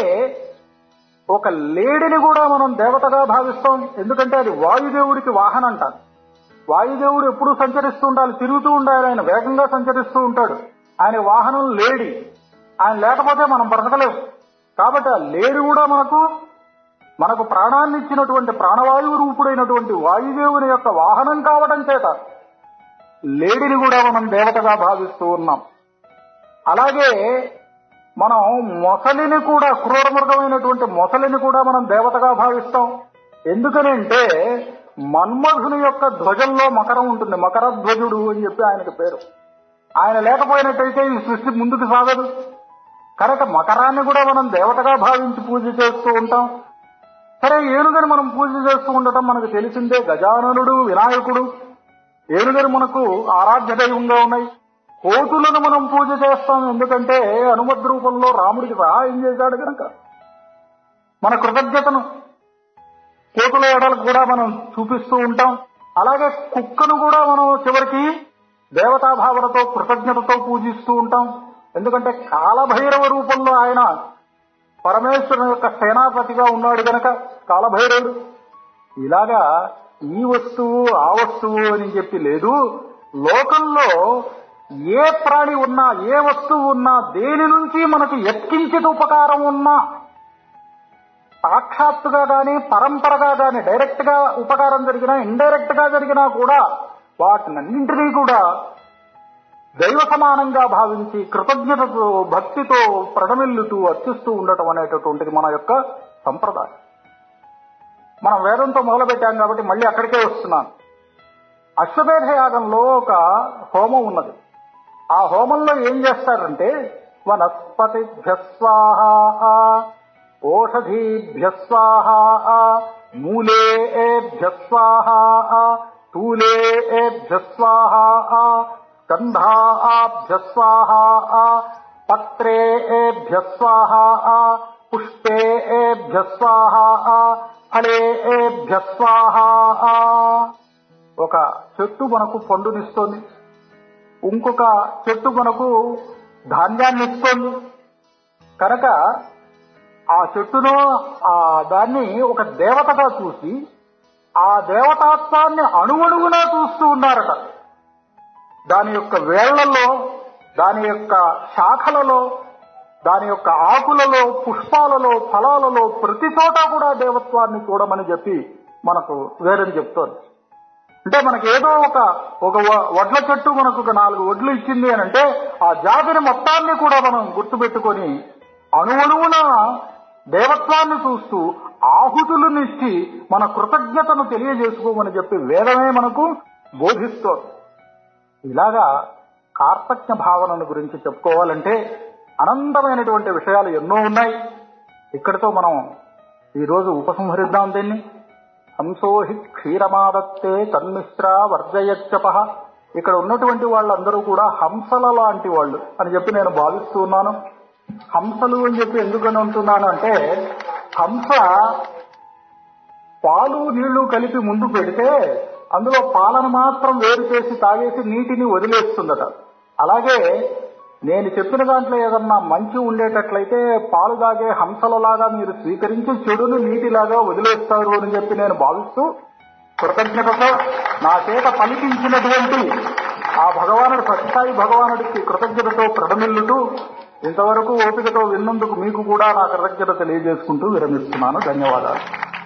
ఒక లేడిని కూడా మనం దేవతగా భావిస్తాం ఎందుకంటే అది వాయుదేవుడికి వాహనంట వాయుదేవుడు ఎప్పుడూ సంచరిస్తూ ఉండాలి తిరుగుతూ ఉండాలి ఆయన వేగంగా సంచరిస్తూ ఉంటాడు ఆయన వాహనం లేడి ఆయన లేకపోతే మనం బ్రతకలేము కాబట్టి ఆ లేడి కూడా మనకు మనకు ప్రాణాన్ని ఇచ్చినటువంటి ప్రాణవాయువు రూపుడైనటువంటి వాయుదేవుని యొక్క వాహనం కావడం చేత లేడిని కూడా మనం దేవతగా భావిస్తూ ఉన్నాం అలాగే మనం మొసలిని కూడా క్రూర మృగమైనటువంటి మొసలిని కూడా మనం దేవతగా భావిస్తాం ఎందుకనంటే మన్మధుని యొక్క ధ్వజంలో మకరం ఉంటుంది మకర ధ్వజుడు అని చెప్పి ఆయనకు పేరు ఆయన లేకపోయినట్టయితే ఈ సృష్టి ముందుకు సాగదు కనుక మకరాన్ని కూడా మనం దేవతగా భావించి పూజ చేస్తూ ఉంటాం సరే ఏనుగని మనం పూజ చేస్తూ ఉండటం మనకు తెలిసిందే గజాననుడు వినాయకుడు ఏనుగని మనకు ఆరాధ్య దైవంగా ఉన్నాయి కోతులను మనం పూజ చేస్తాం ఎందుకంటే అనుమద్ రూపంలో రాముడికి సహాయం చేశాడు కనుక మన కృతజ్ఞతను కోతుల ఎడలకు కూడా మనం చూపిస్తూ ఉంటాం అలాగే కుక్కను కూడా మనం చివరికి దేవతాభావనతో కృతజ్ఞతతో పూజిస్తూ ఉంటాం ఎందుకంటే కాలభైరవ రూపంలో ఆయన పరమేశ్వరుని యొక్క సేనాపతిగా ఉన్నాడు గనక కాలభైరవుడు ఇలాగా ఈ వస్తువు ఆ వస్తువు అని చెప్పి లేదు లోకంలో ఏ ప్రాణి ఉన్నా ఏ వస్తువు ఉన్నా దేని నుంచి మనకు ఎత్కించిత ఉపకారం ఉన్నా సాక్షాత్తుగా గాని పరంపరగా గాని డైరెక్ట్ గా ఉపకారం జరిగినా ఇండైరెక్ట్ గా జరిగినా కూడా వాటినన్నింటినీ కూడా దైవ సమానంగా భావించి కృతజ్ఞతతో భక్తితో ప్రణమిల్లుతూ అర్చిస్తూ ఉండటం అనేటటువంటిది మన యొక్క సంప్రదాయం మనం వేదంతో మొదలుపెట్టాం కాబట్టి మళ్ళీ అక్కడికే వస్తున్నాను అశ్వమేధ యాగంలో ఒక హోమం ఉన్నది ఆ హోమంలో ఏం చేస్తారంటే వనస్పతిభ్య స్వాహా ఓషధీభ్య స్వాహా మూలేభ్య స్వాహా స్థూలేభ్య స్వాహా గంధాభ్య స్వాహా పత్రేభ్య స్వాహా పుష్పేభ్య స్వాహా ఫలేభ్య స్వాహా ఒక చెట్టు మనకు పండునిస్తోంది ఇంకొక చెట్టు మనకు ధాన్యాన్ని ఇస్తోంది కనుక ఆ చెట్టును ఆ దాన్ని ఒక దేవతగా చూసి ఆ దేవతాత్వాన్ని అణువణువునా చూస్తూ ఉన్నారట దాని యొక్క వేళ్లలో దాని యొక్క శాఖలలో దాని యొక్క ఆకులలో పుష్పాలలో ఫలాలలో ప్రతి చోట కూడా దేవత్వాన్ని చూడమని చెప్పి మనకు వేరని చెప్తోంది అంటే మనకి ఏదో ఒక ఒక వ- వడ్ల చెట్టు మనకు ఒక నాలుగు వడ్లు ఇచ్చింది అని అంటే ఆ జాతిని మొత్తాన్ని కూడా మనం గుర్తుపెట్టుకొని అణువణువున దేవత్వాన్ని చూస్తూ ఆహుతులనిచ్చి మన కృతజ్ఞతను తెలియజేసుకోమని చెప్పి వేదమే మనకు బోధిస్తోంది ఇలాగా కార్తజ్ఞ భావనను గురించి చెప్పుకోవాలంటే అనంతమైనటువంటి విషయాలు ఎన్నో ఉన్నాయి ఇక్కడితో మనం ఈరోజు ఉపసంహరిద్దాం దీన్ని హంసోహి క్షీరమాదత్తే తన్మిశ్ర వర్జయచ్చప ఇక్కడ ఉన్నటువంటి వాళ్ళందరూ కూడా హంసల లాంటి వాళ్ళు అని చెప్పి నేను భావిస్తూ ఉన్నాను హంసలు అని చెప్పి ఎందుకని అంటున్నాను అంటే హంస పాలు నీళ్లు కలిపి ముందు పెడితే అందులో పాలను మాత్రం వేరు చేసి తాగేసి నీటిని వదిలేస్తుందట అలాగే నేను చెప్పిన దాంట్లో ఏదన్నా మంచి ఉండేటట్లయితే పాలు తాగే హంసలలాగా మీరు స్వీకరించి చెడును నీటిలాగా వదిలేస్తారు అని చెప్పి నేను భావిస్తూ కృతజ్ఞతతో నా చేత పలికించినటువంటి ఆ భగవానుడు సత్సాయి భగవానుడికి కృతజ్ఞతతో ప్రణమిల్లుతూ ఇంతవరకు ఓపికతో విన్నందుకు మీకు కూడా నా కృతజ్ఞత తెలియజేసుకుంటూ విరమిస్తున్నాను ధన్యవాదాలు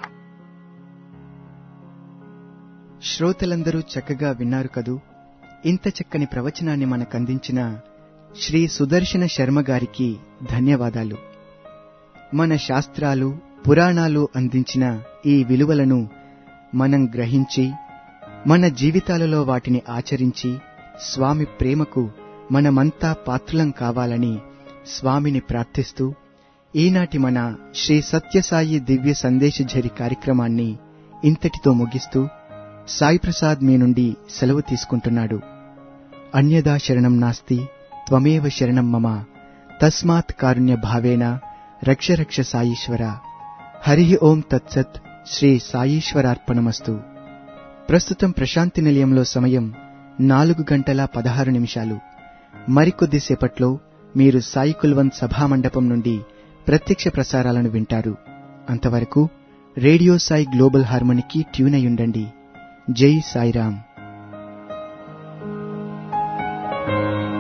శ్రోతలందరూ చక్కగా విన్నారు కదూ ఇంత చక్కని ప్రవచనాన్ని మనకందించిన శ్రీ సుదర్శన శర్మ గారికి ధన్యవాదాలు మన శాస్త్రాలు పురాణాలు అందించిన ఈ విలువలను మనం గ్రహించి మన జీవితాలలో వాటిని ఆచరించి స్వామి ప్రేమకు మనమంతా పాత్రులం కావాలని స్వామిని ప్రార్థిస్తూ ఈనాటి మన శ్రీ సత్యసాయి దివ్య సందేశఝరి కార్యక్రమాన్ని ఇంతటితో ముగిస్తూ సాయి ప్రసాద్ మీ నుండి సెలవు తీసుకుంటున్నాడు అన్యదా శరణం నాస్తి త్వమేవ శరణం మమ తస్మాత్ కారుణ్య భావేన రక్ష రక్ష సాయీశ్వర హరి ఓం తత్సత్ శ్రీ సాయీశ్వరార్పణమస్తు ప్రస్తుతం ప్రశాంతి నిలయంలో సమయం నాలుగు గంటల పదహారు నిమిషాలు మరికొద్దిసేపట్లో మీరు సాయి కుల్వంత్ సభామండపం నుండి ప్రత్యక్ష ప్రసారాలను వింటారు అంతవరకు రేడియో సాయి గ్లోబల్ హార్మోనికి ట్యూన్ అయ్యుండండి జై సాయిరాం